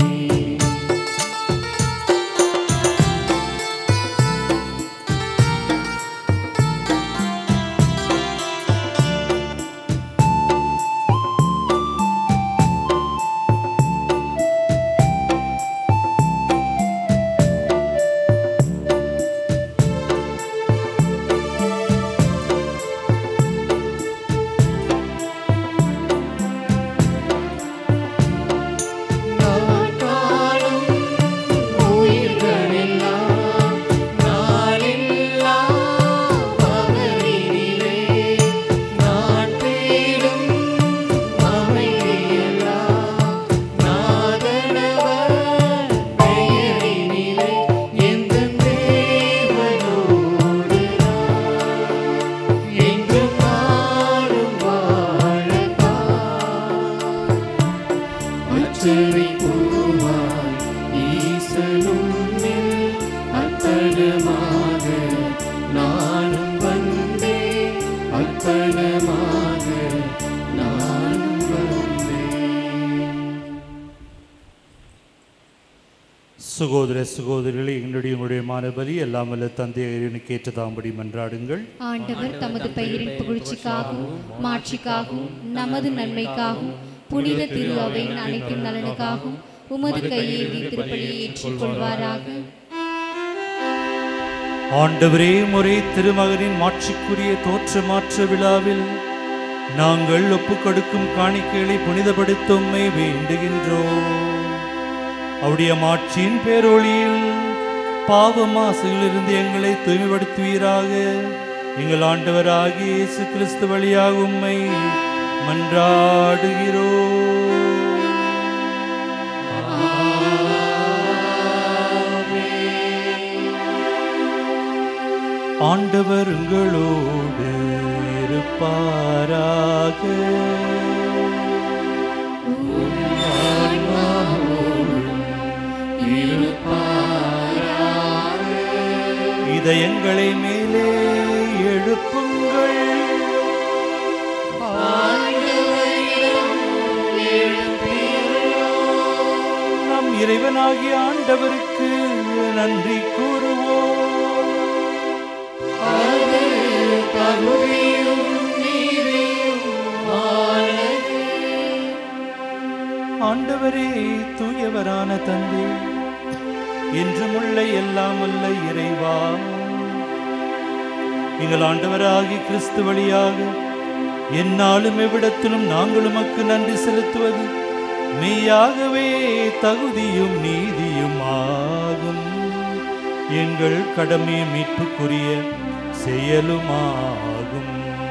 நான் காணும் உயிர்களெல்லாம் நாளெல்லாம் அவரினிலே நான் தேடும் அமைதியெல்லாம் நாதனவர் பெயரினிலே எந்தன் தேவனோடு நான் என்றும் நாளும் வாழத்தான் அச்சரை பூவாய் ஈசனும் நில் அர்ப்பணமாக நானும் வந்தேன் அர்ப்பணமாக நானும் வந்தேன் சுகோதர சுகோதரிகளே எங்களுடைய உங்களுடைய மானபலி எல்லாம் வல்ல தந்தை இறைவனுக்கு ஏற்றதாம்படி மன்றாடுங்கள் ஆண்டவர் தமது பெயரின் புகழ்ச்சிக்காகவும் மாட்சிக்காகவும் நமது நன்மைக்காகவும் புனித திரு அவையின் அனைத்து நலனுக்காகவும் உமது கையேந்தி திருப்பலியை ஏற்றுக்கொள்வாராக ஆண்டவரே முறை திருமகனின் மாட்சிக்குரிய தோற்ற மாற்ற விழாவில் நாங்கள் ஒப்புக்கொடுக்கும் காணிக்கைகளை புனிதப்படுத்த உம்மை வேண்டுகின்றோம் அவருடைய மாட்சியின் பேரொளியில் பாவ மாசுகளிலிருந்து எங்களை தூய்மைப்படுத்துவீராக எங்கள் ஆண்டவராகிய இயேசு கிறிஸ்து வழியாக உம்மை மன்றாடுகிறோம் ஆண்டவர் உங்களோடு இருப்பாராக இதயங்களை மேலே எழுப்புங்கள் நம் இறைவனாகிய ஆண்டவருக்கு நன்றி கூறுவோம் ஆண்டவரே தூயவரான தந்தை என்றும் உள்ள எல்லாம் உள்ள இறைவா எங்கள் ஆண்டவராகி கிறிஸ்து வழியாக எந்நாளும் எவ்விடத்திலும் நாங்கள் உமக்கு நன்றி செலுத்துவது மெய்யாகவே தகுதியும் நீதியும் ஆகும் எங்கள் கடமை மீட்புக்குரிய செயலுமாகும்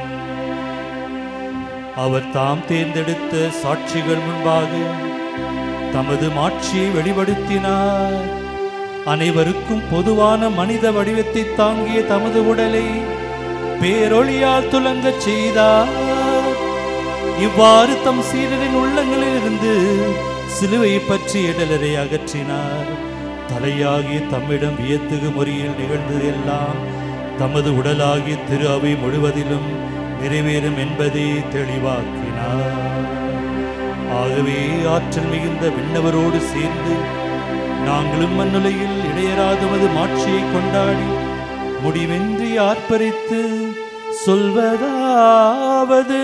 அவர் தாம் தேர்ந்தெடுத்த சாட்சிகள் முன்பாக தமது மாட்சியை வெளிப்படுத்தினார் அனைவருக்கும் பொதுவான மனித வடிவத்தை தாங்கிய தமது உடலை பேரொளியால் துலங்கச் செய்தார் இவ்வாறு தம் சீடரின் உள்ளங்களில் இருந்து சிலுவை பற்றி இடலரை அகற்றினார் தலையாகிய தம்மிடம் வியத்துகு முறையில் நிகழ்ந்ததெல்லாம் தமது உடலாகிய திரு அவை முழுவதிலும் நிறைவேறும் என்பதை தெளிவாக்கினார் ஆகவே ஆற்றல் மிகுந்த விண்ணவரோடு சேர்ந்து நாங்களும் மண்ணுலையில் இடையராதமது மாட்சியை கொண்டாடி முடிவின்றி ஆர்ப்பரித்து சொல்வதாவது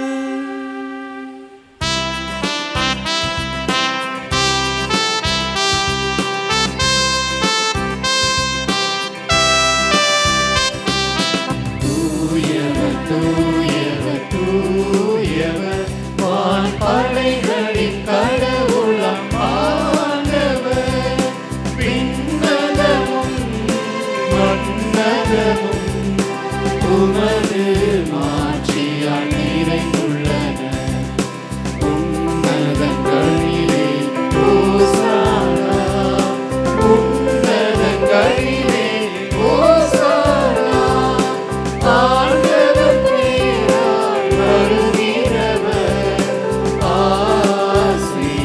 தூயவர் தூயவர் தூயவர் வான் படைகளின் கடவுளம் ஆண்டவர் விண்ணகமும் மன்னகமும் உமது மாட்சியால் நிறைந்துள்ளன உன்னதங்களிலே ஓசானா உன்னதங்களிலே ஓசானா ஆண்டவர் பேரால் வருகிறவர் ஆசி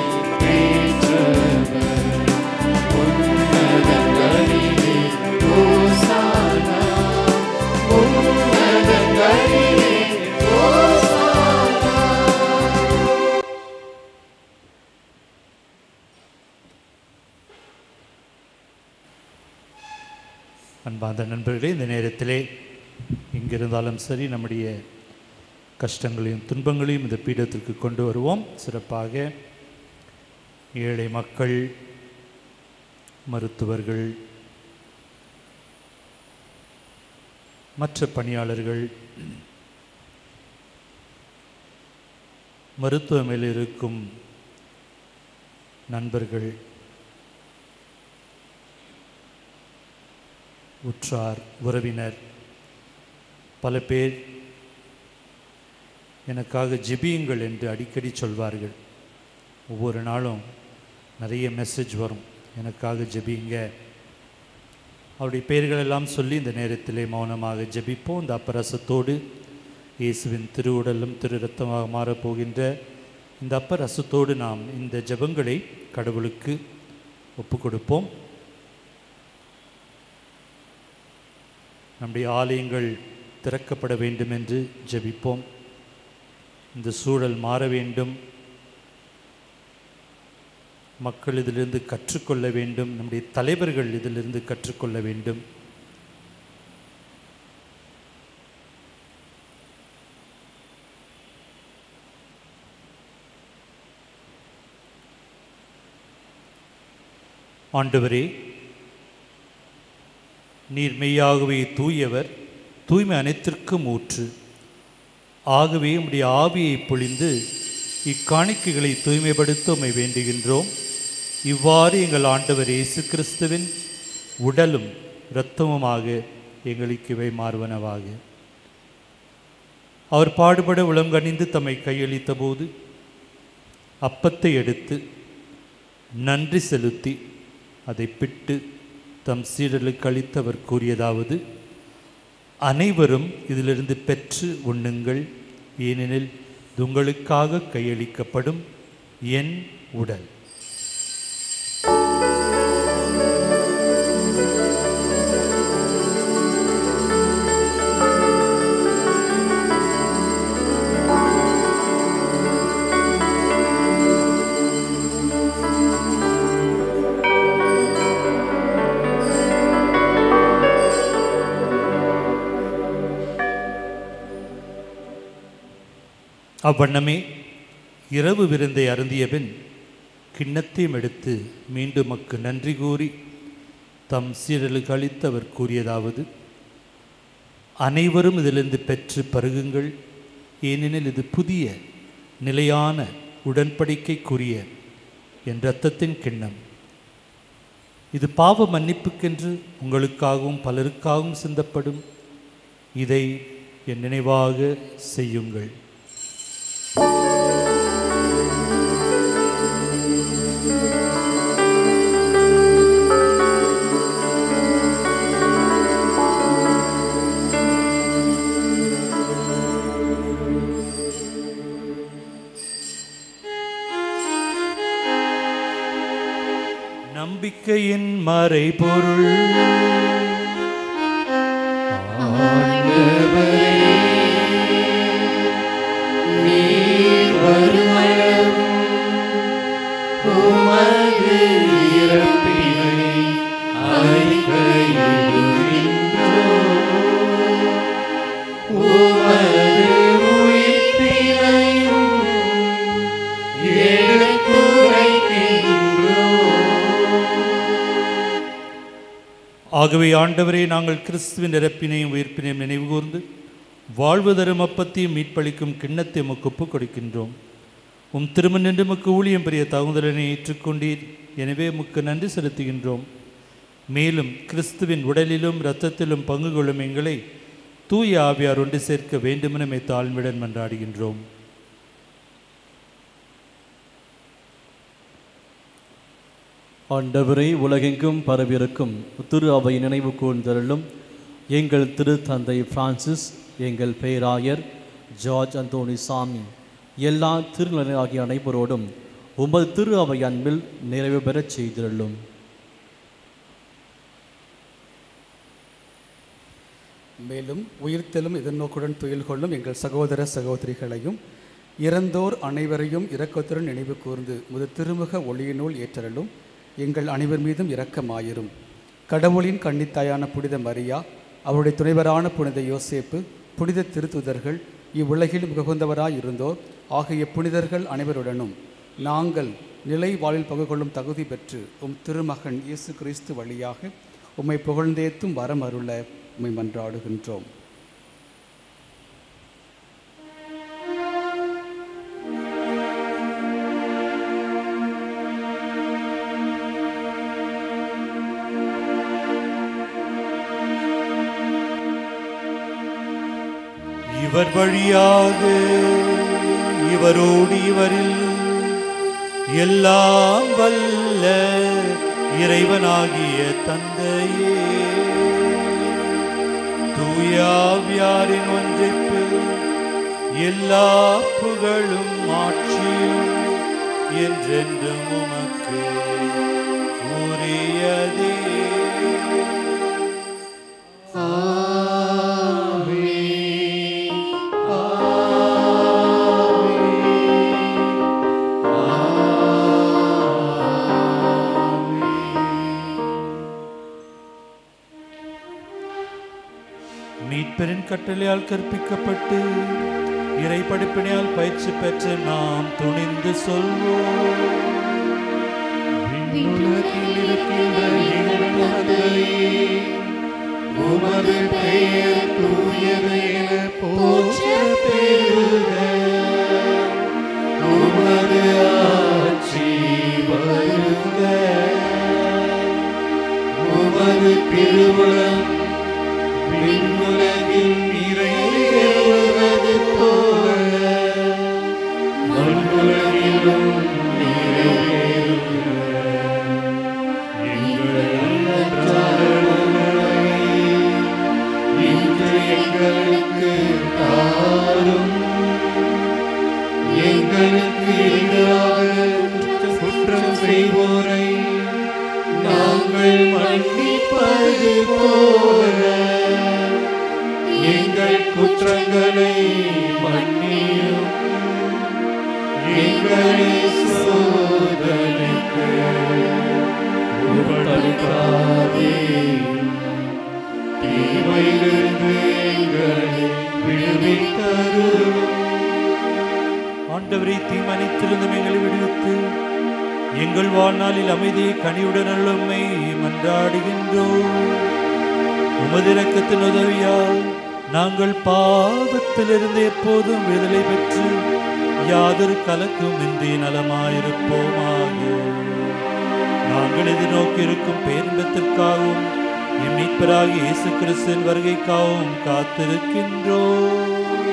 பெற்றவர் உன்னதங்களிலே ஓசானா உன்னதங்களிலே ஓசானா அன்பார்ந்த நண்பர்களே இந்த நேரத்திலே எங்கிருந்தாலும் சரி நம்முடைய கஷ்டங்களையும் துன்பங்களையும் இந்த பீடத்திற்கு கொண்டு வருவோம் சிறப்பாக ஏழை மக்கள் மருத்துவர்கள் மற்ற பணியாளர்கள் மருத்துவமையில் இருக்கும் நண்பர்கள் உற்றார் உறவினர் பல பேர் எனக்காக ஜெபியுங்கள் என்று அடிக்கடி சொல்வார்கள் ஒவ்வொரு நாளும் நிறைய மெசேஜ் வரும் எனக்காக ஜெபியுங்க அவருடைய பெயர்கள் எல்லாம் சொல்லி இந்த நேரத்திலே மௌனமாக ஜெபிப்போம் இந்த அப்பரசத்தோடு இயேசுவின் திருவுடலும் திரு ரத்தமாக மாறப்போகின்ற இந்த அப்பரசத்தோடு நாம் இந்த ஜெபங்களை கடவுளுக்கு ஒப்பு கொடுப்போம் நம்முடைய ஆலயங்கள் திறக்கப்பட வேண்டும் என்று ஜெபிப்போம் இந்த சூழல் மாற வேண்டும் மக்கள் இதிலிருந்து கற்றுக்கொள்ள வேண்டும் நம்முடைய தலைவர்கள் இதிலிருந்து கற்றுக்கொள்ள வேண்டும் ஆண்டவரே நீர் மெய்யாகவே தூயவர் தூய்மை அனைத்திற்கும் ஊற்று ஆகவே உம்முடைய ஆவியை பொழிந்து இக்காணிக்கைகளை தூய்மைப்படுத்த உம்மை வேண்டுகின்றோம் இவ்வாறு எங்கள் ஆண்டவர் இயேசு கிறிஸ்துவின் உடலும் இரத்தமுமாக எங்களுக்கு இவை மாறுவனவாக அவர் பாடுபட உளங்கணிந்து தம்மை கையளித்த போது அப்பத்தை எடுத்து நன்றி செலுத்தி அதை பிட்டு தம் சீடலுக்கு அளித்து அவர் கூறியதாவது அனைவரும் இதிலிருந்து பெற்று உண்ணுங்கள் ஏனெனில் இது உங்களுக்காக கையளிக்கப்படும் என் உடல் அவ்வண்ணமே இரவு விருந்தை அருந்தியபின் கிண்ணத்தையும் எடுத்து மீண்டும் மக்கு நன்றி கூறி தம் சீரலுக்கு அளித்து அவர் கூறியதாவது அனைவரும் இதிலிருந்து பெற்று பருகுங்கள் ஏனெனில் இது புதிய நிலையான உடன்படிக்கைக்குரிய என் இரத்தத்தின் கிண்ணம் இது பாவ மன்னிப்புக்கென்று உங்களுக்காகவும் பலருக்காகவும் சிந்தப்படும் இதை என் நினைவாக செய்யுங்கள் நம்பிக்கையின் மறைபொருள் நீர் வருமளவும் உமது இறப்பினை அறிக்கையிடுகின்றோம். உமது உயிர்ப்பினையும் எடுத்துரைக்கின்றோம். ஆகவே ஆண்டவரே நாங்கள் கிறிஸ்துவின் இறப்பினையும் உயிர்ப்பினையும் நினைவு கூர்ந்து வாழ்வு தரும் அப்பத்தையும் மீட்பளிக்கும் கிண்ணத்தை உமக்கு ஒப்புக் கொடுக்கின்றோம் உம் திருமண் நின்று உமக்கு ஊழியம் பெரிய தகுந்தலனை ஏற்றுக்கொண்டீர் எனவே உமக்கு நன்றி செலுத்துகின்றோம் மேலும் கிறிஸ்துவின் உடலிலும் இரத்தத்திலும் பங்கு கொள்ளும் எங்களை தூய ஆவியார் ஒன்று சேர்க்க வேண்டுமென மை தாழ்மையுடன் மன்றாடுகின்றோம் ஆண்டவரை உலகெங்கும் பரவியிருக்கும் திரு அவை நினைவு கூர்ந்தருளும் எங்கள் திரு தந்தை பிரான்சிஸ் எங்கள் பேராயர் ஜார்ஜ் அந்தோனி சாமி எல்லா திருநிலையாகிய அனைவரோடும் உமது திரு அவை அன்பில் நிறைவு பெறச் செய்திருளும் மேலும் உயிர்த்தெழும் எதிர்நோக்குடன் துயில் கொள்ளும் எங்கள் சகோதர சகோதரிகளையும் இறந்தோர் அனைவரையும் இரக்கத்துடன் நினைவு கூர்ந்து முது திருமுக ஒளியினுள் ஏற்றலும் எங்கள் அனைவர் மீதும் இரக்கமாயிரும் கடவுளின் கன்னித்தாயான புனித மரியா அவருடைய துணைவரான புனித யோசேப்பு புனித திருத்துதர்கள் இவ்வுலகில் மிகுந்தவராய் இருந்தோர் ஆகிய புனிதர்கள் அனைவருடனும் நாங்கள் நிலை வாழ்வில் பங்கு கொள்ளும் தகுதி பெற்று உம் திருமகன் இயேசு கிறிஸ்து வழியாக உம்மை புகழ்ந்தேத்தும் வரம் அருள உம்மை மன்றாடுகின்றோம் இவர் வழியாக இவரோடு இவரில் எல்லாம் வல்ல இறைவனாகிய தந்தையே தூயாவியாரின் ஒன்றிப்பு எல்லா புகழும் ஆட்சியும் என்றென்றும் உமக்கு உரியதே மீட்பெரின் கட்டளையால் கற்பிக்கப்பட்டு இறை படிப்பினையால் பயிற்சி பெற்ற நாம் துணிந்து சொல்வோம் விண்ணுலகில் இருக்கின்ற எங்கள் தந்தையே, உமது பெயர் தூயது என போற்றப் பெறுக. உமது ஆட்சி வருக. உமது திருவுளம் விண்ணுலகில் நிறைவேறுவது போல மண்ணுலகிலும் நிறைவேறுக. எங்கள் அன்றாட உணவை இன்று எங்களை சோதனைக்கு உட்படுத்தாதே தீமையிலிருந்து எங்களை விடுவித்தருளும் ஆண்டவரை தீமனித்திருந்தும் எங்களை விடுவித்து எங்கள் வாழ்நாளில் அமைதியை கனியுடன் உள்ளமை மன்றாடுகின்றோம் உமது இரக்கத்தின் உதவியால் நாங்கள் பாவத்திலிருந்து எப்போதும் விடுதலை பெற்று யாதொரு கலக்கும் இன்றி நலமாயிருப்போமாக நாங்கள் எதிர்நோக்கி இருக்கும் பேரின்பத்திற்காகவும் எம் மீட்பராகிய இயேசு கிறிஸ்துவின் வருகைக்காகவும் காத்திருக்கின்றோம்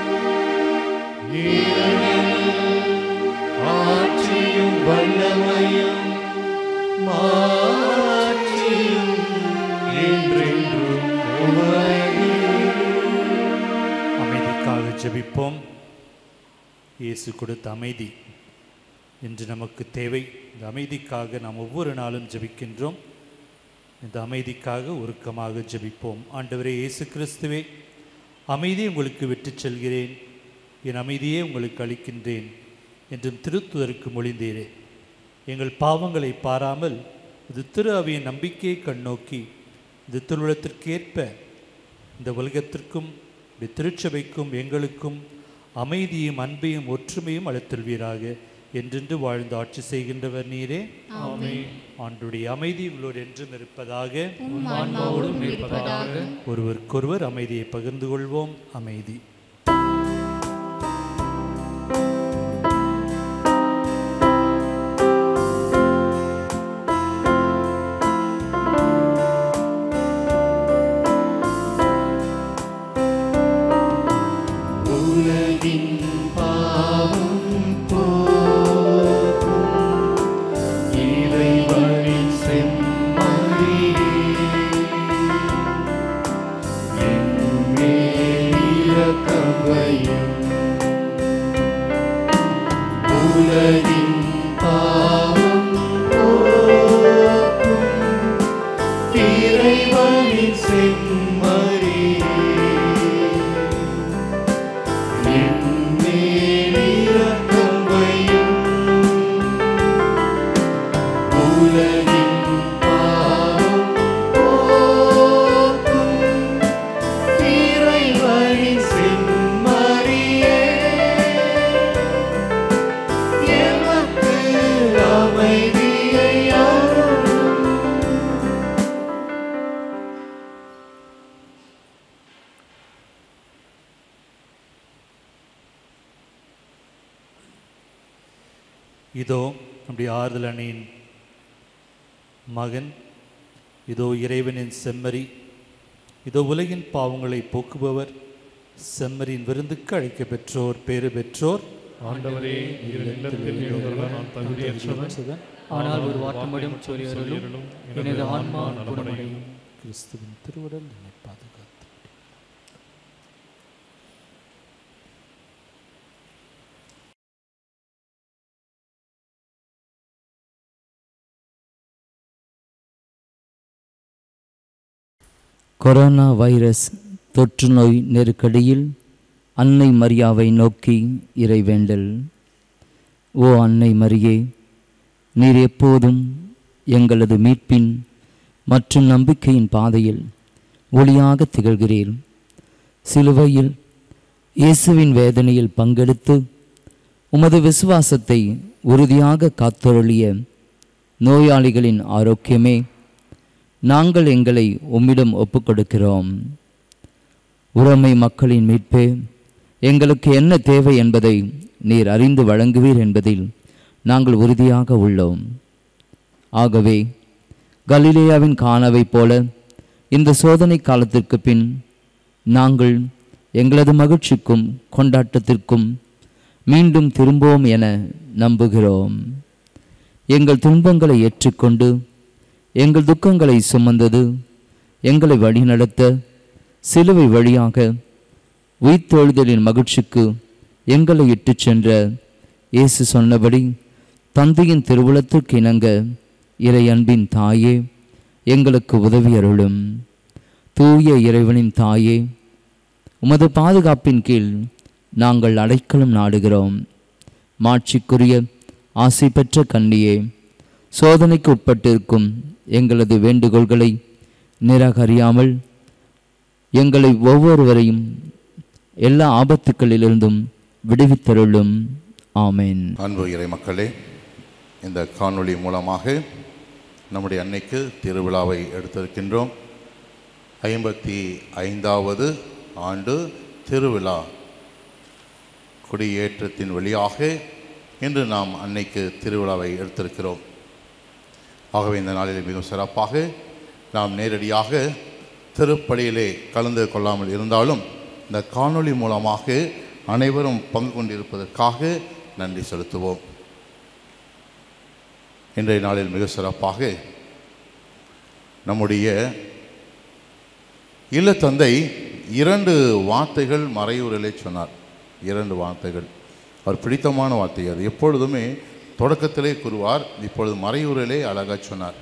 ஆட்சியும் வல்லமையும் மாட்சியும் என்றென்றும் உமதே. அமைதிக்காக ஜெபிப்போம் இயேசு கொடுத்த அமைதி இன்று நமக்கு தேவை இந்த அமைதிக்காக நாம் ஒவ்வொரு நாளும் ஜெபிக்கின்றோம் இந்த அமைதிக்காக உருக்கமாக ஜெபிப்போம் ஆண்டவரே இயேசு கிறிஸ்துவே அமைதி உங்களுக்கு விட்டுச் செல்கிறேன் என் அமைதியே உங்களுக்கு அளிக்கின்றேன் என்றும் திருத்துதருக்கு மொழிந்தீரே எங்கள் பாவங்களை பாராமல் இது திரு அவையின் நம்பிக்கையை கண்ணோக்கி இந்த திருவுளத்திற்கேற்ப இந்த உலகத்திற்கும் இந்த திருச்சபைக்கும் எங்களுக்கும் அமைதியும் அன்பையும் ஒற்றுமையும் அளித்தல்வீராக என்றென்று வாழ்ந்து ஆட்சி செய்கின்றவர் நீரே ஆமென். ஆண்டுடைய அமைதி உங்களோடு என்றும் இருப்பதாக உம் ஆன்மாவோடும் இருப்பதாக. ஒருவருக்கொருவர் அமைதியை பகிர்ந்து கொள்வோம் அமைதி உலகின் பாவம் போக்கும் இறைவனின் செம்மறியே என்மேல் இரக்கம் வையும் உலகின் பாவம் போக்கும் இறைவனின் செம்மறியே என்மேல் இரக்கம் வையும். உலகின் பாவம் போக்கும் இறைவனின் செம்மறியே. எமக்கு அமைதியை அருளும். இதோ நம்முடைய ஆறுதல் அணியின் மகன் இதோ இறைவனின் செம்மறி இதோ உலகின் பாவங்களை போக்குபவர் செம்மறியின் விருந்துக்கு அழைக்க பெற்றோர் பேறு பெற்றோர் ஆண்டவரே, நீர் இல்லத்தில் எழுந்தருள நான் தகுதியற்றவன். ஆனால் ஒரு வார்த்தைமடியும் சொல்லி அருளும் எனது ஆன்மா குணமடையும் கிறிஸ்துவின் திருவுடல் என்னை பாதுகாத்து கொரோனா வைரஸ் தொற்று நோய் நெருக்கடியில் அன்னை மரியாவை நோக்கி இறைவேண்டல் ஓ அன்னை மரியே நீர் எப்போதும் எங்களது மீட்பின் மற்றும் நம்பிக்கையின் பாதையில் ஒளியாக திகழ்கிறீர் சிலுவையில் இயேசுவின் வேதனையில் பங்கெடுத்து உமது விசுவாசத்தை உறுதியாக காத்தொருளிய நோயாளிகளின் ஆரோக்கியமே நாங்கள் எங்களை உம்மிடம் ஒப்புக்கொடுக்கிறோம் உறமை மக்களின் மீட்பே எங்களுக்கு என்ன தேவை என்பதை நீர் அறிந்து வழங்குவீர் என்பதில் நாங்கள் உறுதியாக உள்ளோம் ஆகவே கலிலேயாவின் காணவைப் போல இந்த சோதனை காலத்திற்கு பின் நாங்கள் எங்களது மகிழ்ச்சிக்கும் கொண்டாட்டத்திற்கும் மீண்டும் திரும்புவோம் என நம்புகிறோம் எங்கள் துன்பங்களை ஏற்றுக்கொண்டு எங்கள் துக்கங்களை சுமந்தது எங்களை வழிநடத்த சிலுவை வழியாக உயிர்த்தெழுதலின் மகிழ்ச்சிக்கு எங்களை இட்டுச் சென்ற இயேசு சொன்னபடி தந்தையின் திருவுளத்திற்கு இணங்க இறை அன்பின் தாயே எங்களுக்கு உதவி அருளும் தூய இறைவனின் தாயே உமது பாதுகாப்பின் கீழ் நாங்கள் அடைக்கலம் நாடுகிறோம் மாட்சிக்குரிய ஆசை பெற்ற கன்னியே சோதனைக்கு உட்பட்டிருக்கும் எங்களது வேண்டுகோள்களை நிராகரியாமல் எங்களை ஒவ்வொருவரையும் எல்லா ஆபத்துக்களிலிருந்தும் விடுவித்தருளும் ஆமென் அன்பு இறை மக்களே இந்த காணொளி மூலமாக நம்முடைய அன்னைக்கு திருவிழாவை எடுத்திருக்கின்றோம் ஐம்பத்தி ஐந்தாவது ஆண்டு திருவிழா குடியேற்றத்தின் வழியாக இன்று நாம் அன்னைக்கு திருவிழாவை எடுத்திருக்கிறோம் ஆகவே இந்த நாளில் மிகவும் சிறப்பாக நாம் நேரடியாக திருப்பலியிலே கலந்து கொள்ளாமல் இருந்தாலும் இந்த காணொளி மூலமாக அனைவரும் பங்கு கொண்டிருப்பதற்காக நன்றி செலுத்துவோம் இன்றைய நாளில் மிக சிறப்பாக நம்முடைய இல்லத்தந்தை இரண்டு வார்த்தைகள் மறையுறையிலே சொன்னார் இரண்டு வார்த்தைகள் அவர் பிடித்தமான வார்த்தை அது எப்பொழுதுமே தொடக்கத்திலே கூறுவார் இப்பொழுது மறையுறையிலே அழகாக சொன்னார்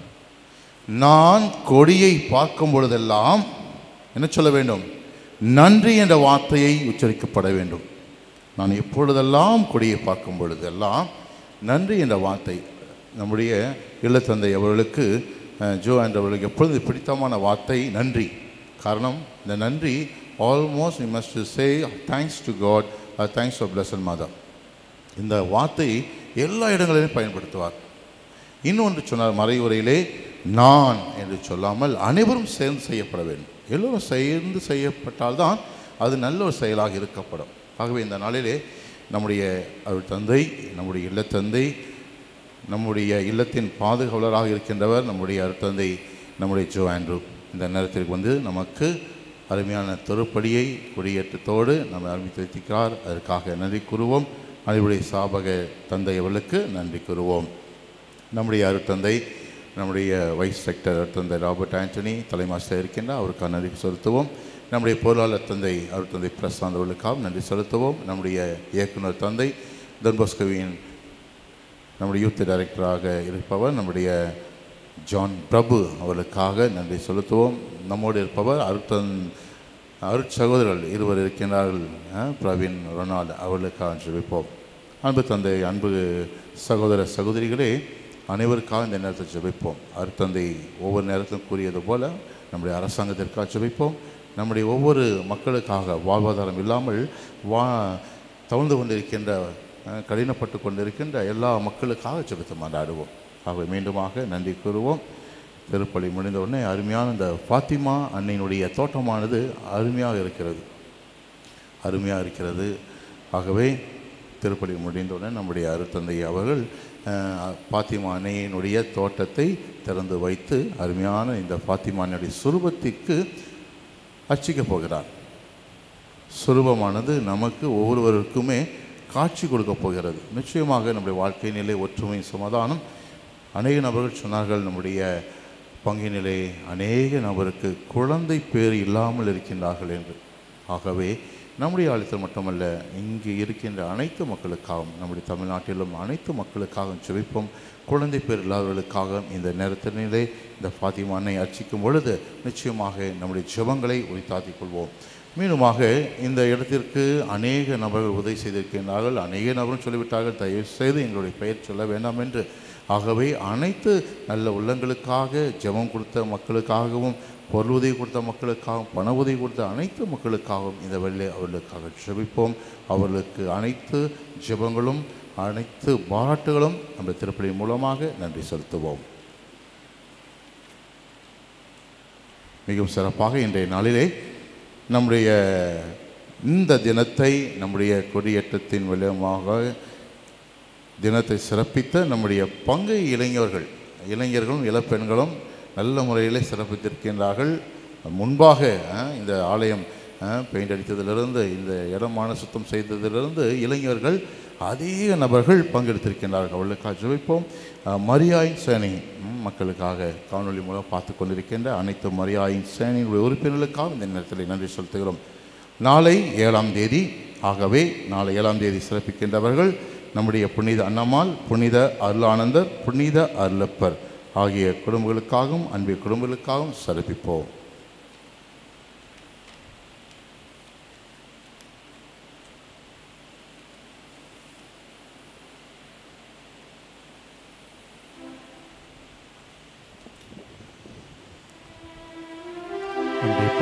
நான் கொடியை பார்க்கும் பொழுதெல்லாம் என்ன சொல்ல வேண்டும் நன்றி என்ற வார்த்தையை உச்சரிக்கப்பட வேண்டும் நான் எப்பொழுதெல்லாம் கொடியை பார்க்கும் பொழுதெல்லாம் நன்றி என்ற வார்த்தை நம்முடைய இல்லத்தந்தை அவர்களுக்கு அஹ், ஜோ என்றவர்களுக்கு எப்பொழுது பிடித்தமான வார்த்தை நன்றி காரணம் இந்த நன்றி almost you must say thanks to God thanks to blessed மாதா இந்த வார்த்தை எல்லா இடங்களிலும் பயன்படுத்துவார் இன்னொன்று சொன்னார் மறைவுரையிலே நான் என்று சொல்லாமல் அனைவரும் சேர்ந்து செய்யப்பட வேண்டும் எல்லோரும் சேர்ந்து செய்யப்பட்டால்தான் அது நல்ல ஒரு செயலாக இருக்கப்படும் ஆகவே இந்த நாளிலே நம்முடைய அவர் தந்தை நம்முடைய இல்லத்தந்தை நம்முடைய இல்லத்தின் பாதுகாவலராக இருக்கின்றவர் நம்முடைய அருத்தந்தை நம்முடைய ஜோ ஆண்ட்ரூ இந்த நேரத்திற்கு வந்து நமக்கு அருமையான திருப்படியை குடியேற்றத்தோடு நம்ம ஆரம்பித்து வைத்திருக்கிறார் அதற்காக நன்றி கூறுவோம் அனைவருடைய சாபக தந்தை அவர்களுக்கு நன்றி கூறுவோம் நம்முடைய அருத்தந்தை நம்முடைய வைஸ் செக்டர் அருத்தந்தை ராபர்ட் ஆண்டனி தலைமாஸ்டர் இருக்கின்றார் அவருக்காக நன்றி செலுத்துவோம் நம்முடைய பொருளாளர் தந்தை அருத்தந்தை பிரசாந்த் அவர்களுக்காக நன்றி செலுத்துவோம் நம்முடைய இயக்குனர் தந்தை தன்போஸ்கவியின் நம்முடைய யூத் டைரக்டராக இருப்பவர் நம்முடைய ஜான் பிரபு அவர்களுக்காக நன்றி செலுத்துவோம் நம்மோடு இருப்பவர் அருத்தன் அருட்சகோதரர்கள் இருவர் இருக்கின்றார்கள் அஹ், பிரவீன் ரொனால்டு அவர்களுக்காக ஜெபிப்போம் அன்பு தந்தை அன்பு சகோதர சகோதரிகளே அனைவருக்காக இந்த நேரத்தில் ஜெபிப்போம் அருத்தந்தை ஒவ்வொரு நேரத்திலும் கூறியது போல நம்முடைய அரசாங்கத்திற்காக ஜெபிப்போம் நம்முடைய ஒவ்வொரு மக்களுக்காக வாழ்வாதாரம் இல்லாமல் வா தவழ்ந்து கொண்டிருக்கின்ற அஹ், கடினப்பட்டு கொண்டிருக்கின்ற எல்லா மக்களுக்காக ஜெபித்து மன்றாடுவோம் ஆகவே மீண்டுமாக நன்றி கூறுவோம் திருப்பலி முடிந்த உடனே அருமையான இந்த ஃபாத்திமா அன்னையினுடைய தோட்டமானது அருமையாக இருக்கிறது அருமையாக இருக்கிறது ஆகவே திருப்பலி முடிந்தவுடனே நம்முடைய அருத்தந்தை அவர்கள் அஹ், பாத்திமா அன்னையினுடைய தோட்டத்தை திறந்து வைத்து அருமையான இந்த பாத்திமா அன்னையுடைய சுரூபத்திற்கு அர்ச்சிக்கப் போகிறார் சுரூபமானது நமக்கு ஒவ்வொருவருக்குமே காட்சி கொடுக்க போகிறது நிச்சயமாக நம்முடைய வாழ்க்கை நிலை ஒற்றுமை சமாதானம் அநேக நபர்கள் சொன்னார்கள் நம்முடைய பங்கினிலே அநேக நபருக்கு குழந்தை பேர் இல்லாமல் இருக்கின்றார்கள் என்று ஆகவே நம்முடைய ஆலயத்தில் மட்டுமல்ல இங்கு இருக்கின்ற அனைத்து மக்களுக்காகவும் நம்முடைய தமிழ்நாட்டிலும் அனைத்து மக்களுக்காகவும் செபிப்போம் குழந்தை பேர் இல்லாதவர்களுக்காக இந்த நேரத்தினிலே இந்த ஃபாத்திமா அன்னை அர்ச்சிக்கும் பொழுது நிச்சயமாக நம்முடைய ஜெபங்களை உரித்தாத்திக் கொள்வோம் மீண்டுமாக இந்த இடத்திற்கு அநேக நபர்கள் உதவி செய்திருக்கின்றார்கள் அநேக நபரும் சொல்லிவிட்டார்கள் தயவு செய்து எங்களுடைய பெயர் சொல்ல வேண்டாம் என்று ஆகவே அனைத்து நல்ல உள்ளங்களுக்காக ஜெபம் கொடுத்த மக்களுக்காகவும் பொருள் உதவி கொடுத்த மக்களுக்காகவும் பண உதவி கொடுத்த அனைத்து மக்களுக்காகவும் இந்த வேளையிலே அவர்களுக்காக ஜெபிப்போம் அவர்களுக்கு அனைத்து ஜெபங்களும் அனைத்து பாராட்டுகளும் நம்ம திருப்பலி மூலமாக நன்றி செலுத்துவோம் மிகவும் சிறப்பாக இன்றைய நாளிலே நம்முடைய இந்த தினத்தை நம்முடைய கொடியேற்றத்தின் விளையமாக தினத்தை சிறப்பித்த நம்முடைய பங்கு இளைஞர்கள் இளைஞர்களும் இளப்பெண்களும் நல்ல முறையிலே சிறப்பித்திருக்கின்றார்கள் முன்பாக அஹ், இந்த ஆலயம் பெயிண்ட் அடித்ததிலிருந்து இந்த இடமான சுத்தம் செய்ததிலிருந்து இளைஞர்கள் அதிக நபர்கள் பங்கெடுத்திருக்கின்றார்கள் அவர்களுக்காக ஜெபிப்போம் அஹ், மரியாயின் சேனை ம், மக்களுக்காக காணொளி மூலம் பார்த்து கொண்டிருக்கின்ற அனைத்து மரியாயின் சேனையினுடைய உறுப்பினர்களுக்காக இந்த நேரத்தில் நன்றி செலுத்துகிறோம் நாளை ஏழாம் தேதி ஆகவே நாளை ஏழாம் தேதி சிறப்பிக்கின்றவர்கள் நம்முடைய புனித அன்னம்மாள் புனித அருளானந்தர் புனித அருளப்பர் ஆகிய குடும்பங்களுக்காகவும் அன்பிய குடும்பங்களுக்காகவும் சிறப்பிப்போம்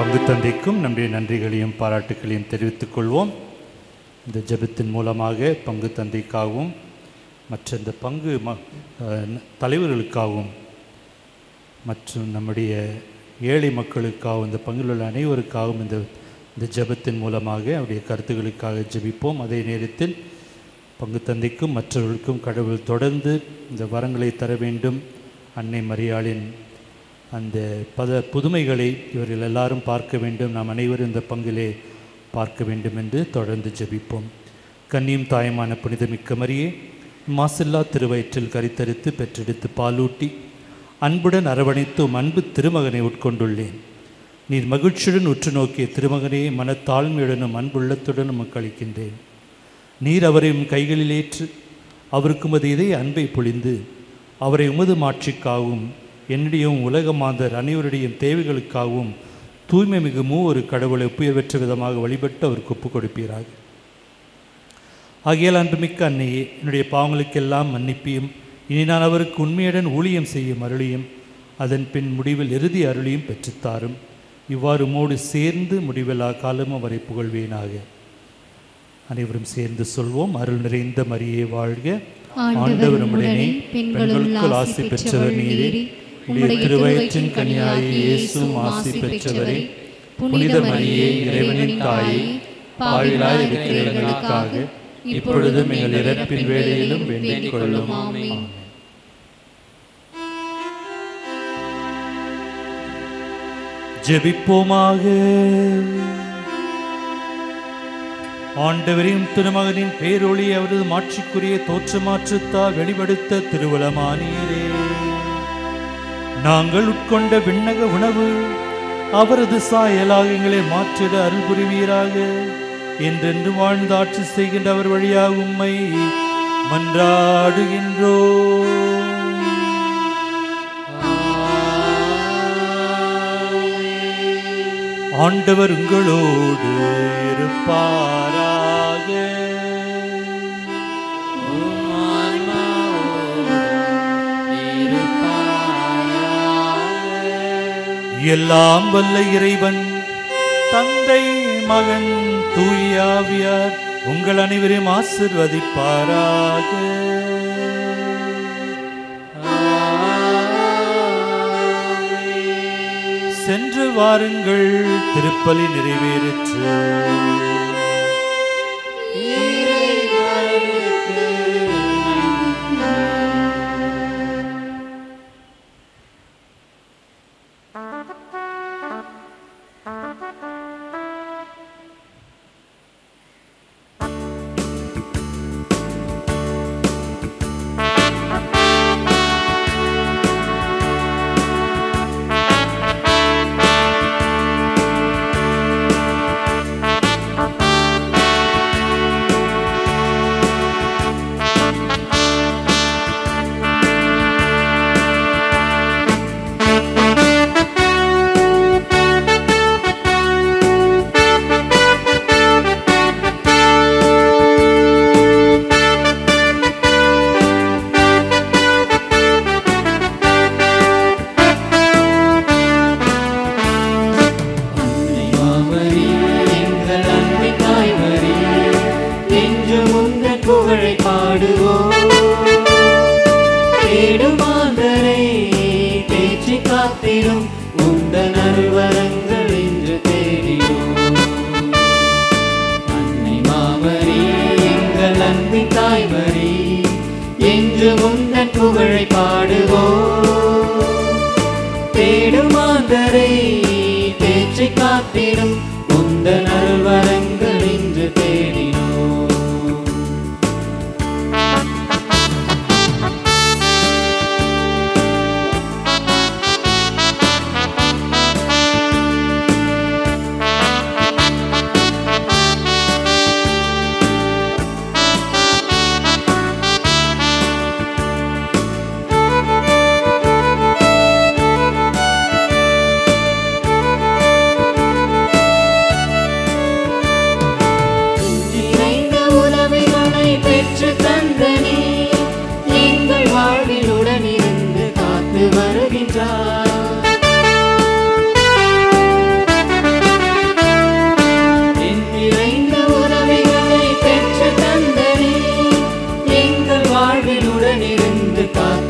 பங்கு தந்தைக்கும் நம்முடைய நன்றிகளையும் பாராட்டுகளையும் தெரிவித்துக் கொள்வோம் இந்த ஜெபத்தின் மூலமாக பங்கு தந்தைக்காகவும் மற்ற இந்த பங்கு ம அஹ், ந- தலைவர்களுக்காகவும் மற்றும் நம்முடைய ஏழை மக்களுக்காகவும் இந்த பங்கில் உள்ள அனைவருக்காகவும் இந்த இந்த ஜெபத்தின் மூலமாக அவருடைய கருத்துக்களுக்காக ஜெபிப்போம் அதே நேரத்தில் பங்கு தந்தைக்கும் மற்றவர்களுக்கும் கடவுள் தொடர்ந்து இந்த வரங்களை தர வேண்டும் அன்னை மரியாளின் அந்த பத புதுமைகளை இவர்கள் எல்லாரும் பார்க்க வேண்டும் நாம் அனைவரும் இந்த பங்கிலே பார்க்க வேண்டும் என்று தொடர்ந்து ஜெபிப்போம் கன்னியும் தாயமான புனிதமிக்க மரியே மாசில்லா திருவயிற்றில் கரித்தரித்து பெற்றெடுத்து பாலூட்டி அன்புடன் அரவணைத்து உம் அன்பு திருமகனை உட்கொண்டுள்ளேன் நீர் மகிழ்ச்சியுடன் உற்று நோக்கிய திருமகனே மனத்தாழ்மையுடனும் அன்புள்ளத்துடனும் உமக்கு அளிக்கின்றேன் நீர் அவரை உம் கைகளில் ஏற்று அவருக்கு உமது இதய அன்பை பொழிந்து அவரை உமது மாட்சிக்காகவும் என்னுடையும் உலக மாந்தர் அனைவருடைய தேவைகளுக்காகவும் தூய்மை மிகு மூ ஒரு கடவுளை ஒப்புயர்வற்ற விதமாக வழிபட்டு அவருக்கு ஒப்புக் கொடுப்பீராக ஆகையால் அன்புமிக்க அன்னையே என்னுடைய பாவங்களுக்கெல்லாம் மன்னிப்பியும் இனி நான் அவருக்கு உண்மையுடன் ஊழியம் செய்யும் அருளியும் அதன் பின் முடிவில் இறுதி அருளியும் பெற்றுத்தாரும் இவ்வாறு உமோடு சேர்ந்து முடிவில்லா காலம் அவரை புகழ்வேனாக அனைவரும் சேர்ந்து சொல்வோம் அருள் நிறைந்த மரியே வாழ்க ஆண்டவர் உம்முடனே பெண்களுக்குள் ஆசி பெற்றவர் நீரே உம்முடைய திருவயிற்றின் கனியாகிய இயேசுவும் ஆசி பெற்றவரே புனித மரியே இறைவனின் தாயே பாவிலாய் இருக்கிற எங்களுக்காக இப்பொழுதும் எங்கள் இறப்பின் வேளையிலும் வேண்டிக் கொள்ளும் ஆமென். ஜெபிப்போமாக ஆண்டவரின் திருமகனின் பேரொளி அவரது மாட்சிக்குரிய தோற்றமாற்றத்தால் வெளிப்படுத்த திருவுளமானீரே நாங்கள் உட்கொண்ட விண்ணக உணவு அவரது சாயலாக எங்களை மாற்றிட அருள் புரிவீராக என்றென்று வாழ்ந்து ஆட்சி செய்கின்ற அவர் வழியாக உம்மை மன்றாடுகின்றோ ஆண்டவர் உங்களோடு இருப்பாராக எல்லாம் வல்ல இறைவன் தந்தை மகன் தூயாவியார் உங்கள் அனைவரையும் ஆசிர்வதிப்பாராக சென்று வாருங்கள் திருப்பலி நிறைவேறிற்று எங்கள் அன்பின் தாய்மரி என்றும் உங்கள் புகழை பாடுவோம் தேடுமாந்தரை தேற்றி காத்திடும் உந்தன் அருள்வரங்கள் இன்று தேடினோம் அன்னை மாமரி எங்கள் அன்பின் தாய்மரி என்றும் உந்தன் புகழை பாடுவோம் தேடுமாந்தரை தேற்றி காத்திடும் உந்தன் அருள்வரங்கள் இன்று தேடினோம் நிறைந்த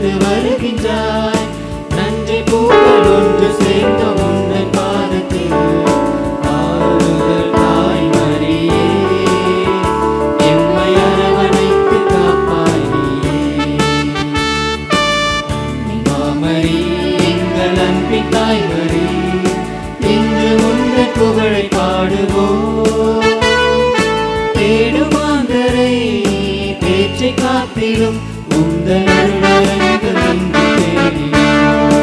அழைத்து வருகின்றாய் நன்றி புகழ் ஒன்று சேர்ந்த உந்தன் பாதத்தில் ஆறுதல் தாய் மரியே எம்மை அரவணைத்து காப்பாய் நீயே மாமரி எங்கள் அன்பின் தாய் மரி இன்று உந்தன் புகழை பாடுவோம் தேடுமாந்தரை பேச்சை காத்திடும் உந்தன் அருளரங்கள் இன்று தேடினோம்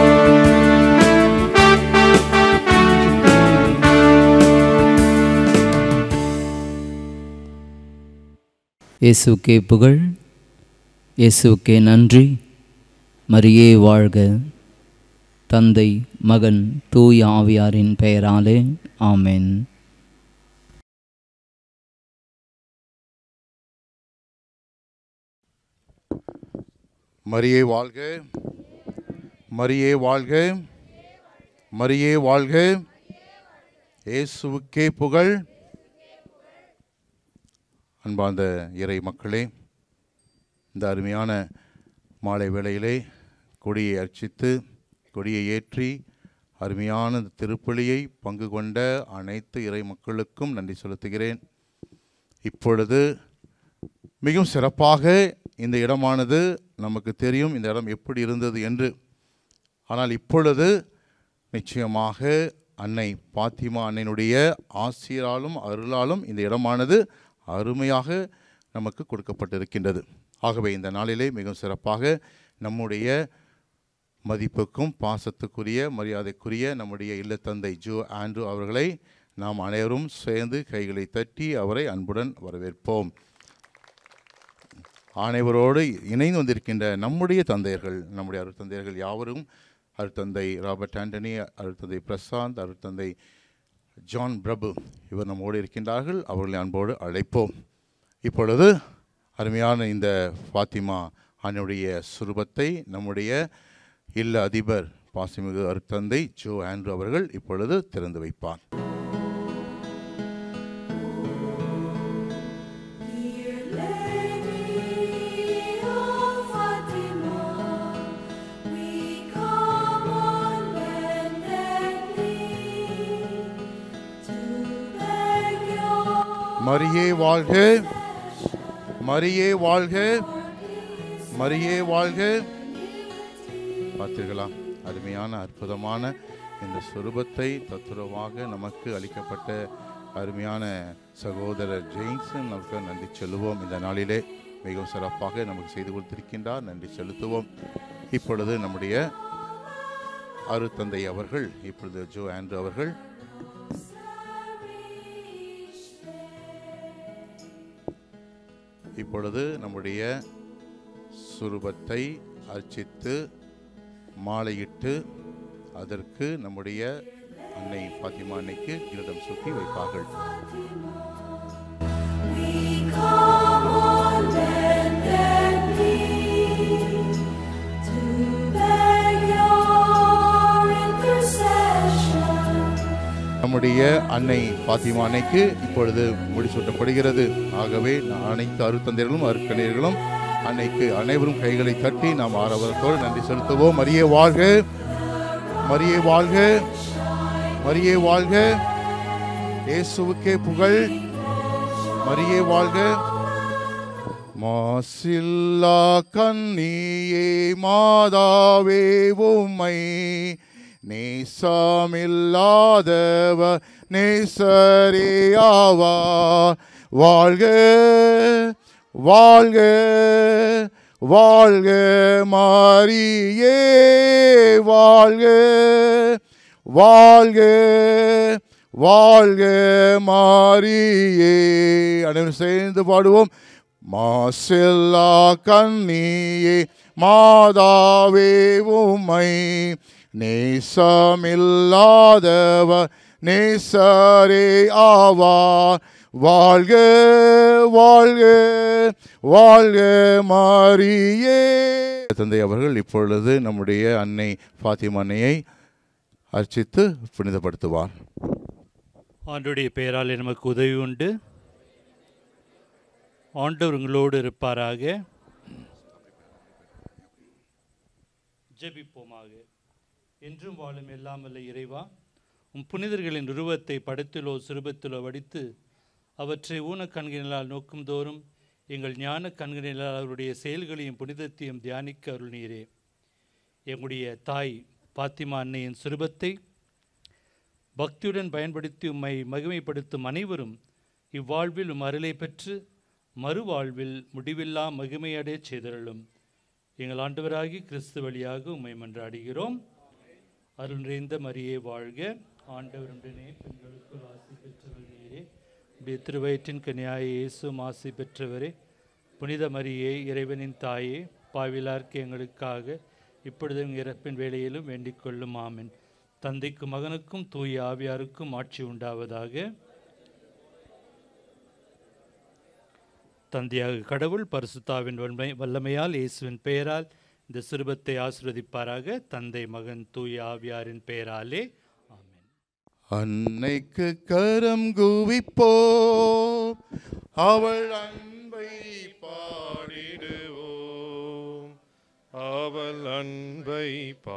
இயேசுக்கே புகழ் இயேசுக்கே நன்றி மரியே வாழ்க தந்தை மகன் தூய ஆவியாரின் பெயராலே ஆமென் மரியே வாழ்க மரியே வாழ்க மரியே வாழ்க இயேசுவுக்கே புகழ் அன்பார்ந்த இறை மக்களே இந்த அருமையான மாலை வேளையிலே கொடியை அர்ச்சித்து கொடியை ஏற்றி அருமையான இந்த திருப்பலியை பங்கு கொண்ட அனைத்து இறை மக்களுக்கும் நன்றி செலுத்துகிறேன் இப்பொழுது மிகவும் சிறப்பாக இந்த இடமானது நமக்கு தெரியும் இந்த இடம் எப்படி இருந்தது என்று ஆனால் இப்பொழுது நிச்சயமாக அன்னை பாத்திமா அன்னையினுடைய ஆசிரியராலும் அருளாலும் இந்த இடமானது அருமையாக நமக்கு கொடுக்கப்பட்டிருக்கின்றது ஆகவே இந்த நாளிலே மிகவும் சிறப்பாக நம்முடைய மதிப்புக்கும் பாசத்துக்குரிய மரியாதைக்குரிய நம்முடைய இல்லத்தந்தை ஜோ ஆண்ட்ரூ அவர்களை நாம் அனைவரும் சேர்ந்து கைகளை தட்டி அவரை அன்புடன் வரவேற்போம் அனைவரோடு இணைந்து வந்திருக்கின்ற நம்முடைய தந்தையர்கள் நம்முடைய அருட்தந்தையர்கள் யாவரும் அருட்தந்தை ராபர்ட் ஆண்டனி அருட்தந்தை பிரசாந்த் அருட்தந்தை ஜான் பிரபு இவர் நம்மோடு இருக்கின்றார்கள் அவர்களை அன்போடு அழைப்போம் இப்பொழுது அருமையான இந்த ஃபாத்திமா அன்னுடைய சுரூபத்தை நம்முடைய இல்ல அதிபர் பாசிமிகு அருட்தந்தை ஜோ ஆண்ட்ரூ அவர்கள் இப்பொழுது திறந்து வைப்பார் மரியே வாழ்க மரியே வாழ்க மரியே வாழ்க பார்த்தீர்களா அருமையான அற்புதமான இந்த சுரூபத்தை தத்துரவாக நமக்கு அளிக்கப்பட்ட அருமையான சகோதரர் ஜெயின்சன் நமக்கு நன்றி சொல்லுவோம் இந்த நாளிலே மிகவும் சிறப்பாக நமக்கு செய்து கொடுத்திருக்கின்றார் நன்றி செலுத்துவோம் இப்பொழுது நம்முடைய அருத்தந்தை அவர்கள் இப்பொழுது ஜோ ஆண்ட்ரூ அவர்கள் இப்பொழுது நம்முடைய சுரூபத்தை அர்ச்சித்து மாலையிட்டு அதற்கு நம்முடைய அன்னை பாத்திமா அன்னைக்கு கிரீடம் சுட்டி வைப்பார்கள் நம்முடைய அன்னை பாத்திமா அன்னைக்கு இப்பொழுது முடிசூட்டப்படுகிறது ஆகவே நான் அனைத்து அருத்தந்தையர்களும் அருக்கணியர்களும் அன்னைக்கு அனைவரும் கைகளை தட்டி நாம் ஆரவாரத்தோடு நன்றி செலுத்துவோம் மரியே வாழ்க மரியே வாழ்க மரியே வாழ்க இயேசுவுக்கே புகழ் மரியே வாழ்க மாசில்லா கண்ணியே மாதாவே உம்மை நேசமில்லாதவ நேசரேயாவா வாழ்க வாழ்க வாழ்க மாரியே வாழ்க வாழ்க வாழ்க மாரியே அனைவரும் சேர்ந்து பாடுவோம் மாசெல்லா கண்ணியே மாதாவே உம்மை நேசமில்லாதவ நேசரே ஆவார் வாழ்க வாழ்க வாழ்க மாரியே தந்தை அவர்கள் இப்பொழுது நம்முடைய அன்னை பாத்திமா அன்னையை அர்ச்சித்து புனிதப்படுத்துவார் ஆண்டுடைய பெயரால் நமக்கு உதவி உண்டு ஆண்டவர் உங்களோடு இருப்பாராக ஜெபிப்போமாக என்றும் வாழும் எல்லாம் வல்ல இறைவா உம் புனிதர்களின் உருவத்தை படத்திலோ சிறுபத்திலோ வடித்து அவற்றை ஊனக் கண்களினால் நோக்கும் தோறும் எங்கள் ஞான கண்களினால் அவருடைய செயல்களையும் புனிதத்தையும் தியானிக்க அருள்நீரே எங்களுடைய தாய் பாத்திமா அன்னையின் சிறுபத்தை பக்தியுடன் பயன்படுத்தி உம்மை மகிமைப்படுத்தும் அனைவரும் இவ்வாழ்வில் உம் அருளை பெற்று மறுவாழ்வில் முடிவில்லா மகிமையடையச் செய்தருளும் எங்கள் ஆண்டவராகி கிறிஸ்து வழியாக உம்மை மன்றாடுகிறோம் அருள் நிறைந்த மரியே வாழ்க ஆண்டவருடனே பெண்களுக்குள் ஆசி பெற்றவர் நீரே உடைய திருவயிற்றின் கன்னியாய இயேசும் ஆசி பெற்றவரே புனித மரியே இறைவனின் தாயே பாவிலார்க்கு எங்களுக்காக இப்பொழுதும் இறப்பின் வேளையிலும் வேண்டிக் கொள்ளும் ஆமென் தந்தைக்கும் மகனுக்கும் தூய ஆவியாருக்கும் ஆட்சி உண்டாவதாக தந்தையாக கடவுள் பரிசுத்தாவின் வன்மை வல்லமையால் இயேசுவின் பெயரால் இந்த சிறுபத்தை ஆசிர்வதிப்பாராக தந்தை மகன் தூய ஆவியாரின் பெயராலே அன்னைக்கு கரம் குவிப்போம் அவள் அன்பை பாடிடுவோம் அவள் அன்பை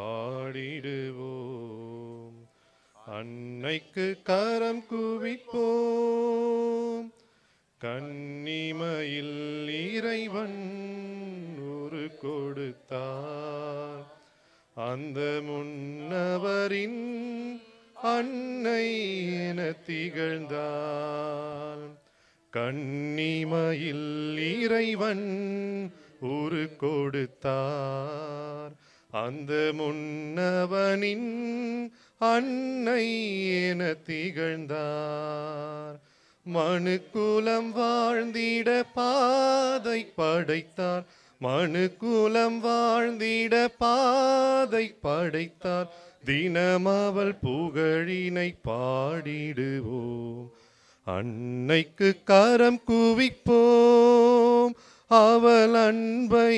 பாடிடுவோம் அன்னைக்கு கரம் குவிப்போம் கன்னிமையில் இறைவன் ஒரு கொடுத்தார் அந்த முன்னவரின் அன்னை என திகழ்ந்தாள் கன்னிமையில் இறைவன் ஒரு கொடுத்தார் அந்த முன்னவனின் அன்னை என திகழ்ந்தார் மனுக்குலம் வாழ்ந்திட பாதை படைத்தார் மனுக்குலம் வாழ்ந்திட பாதை படைத்தார் தினம் அவள் புகழினை பாடிடுவோம் அன்னைக்கு கரம் குவிப்போம் அவள் அன்பை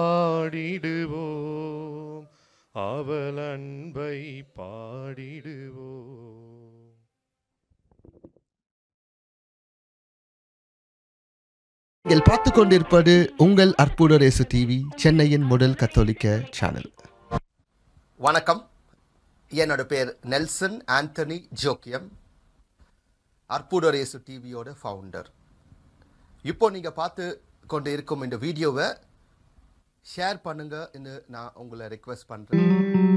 பாடிடுவோம் அவள் அன்பை பாடிடுவோம் நீங்கள் பார்த்து கொண்டிருப்பது உங்கள் அற்புதரேசு டிவி சென்னையின் முதல் கத்தோலிக்க சேனல் வணக்கம் என்னோட பேர் நெல்சன் ஆண்டனி ஜோக்கியம் அற்புதரேசு டிவியோட ஃபவுண்டர் இப்போ நீங்கள் பார்த்து கொண்டு இருக்கும் இந்த வீடியோவை ஷேர் பண்ணுங்க நான் உங்களை ரெக்வெஸ்ட் பண்ணுறேன்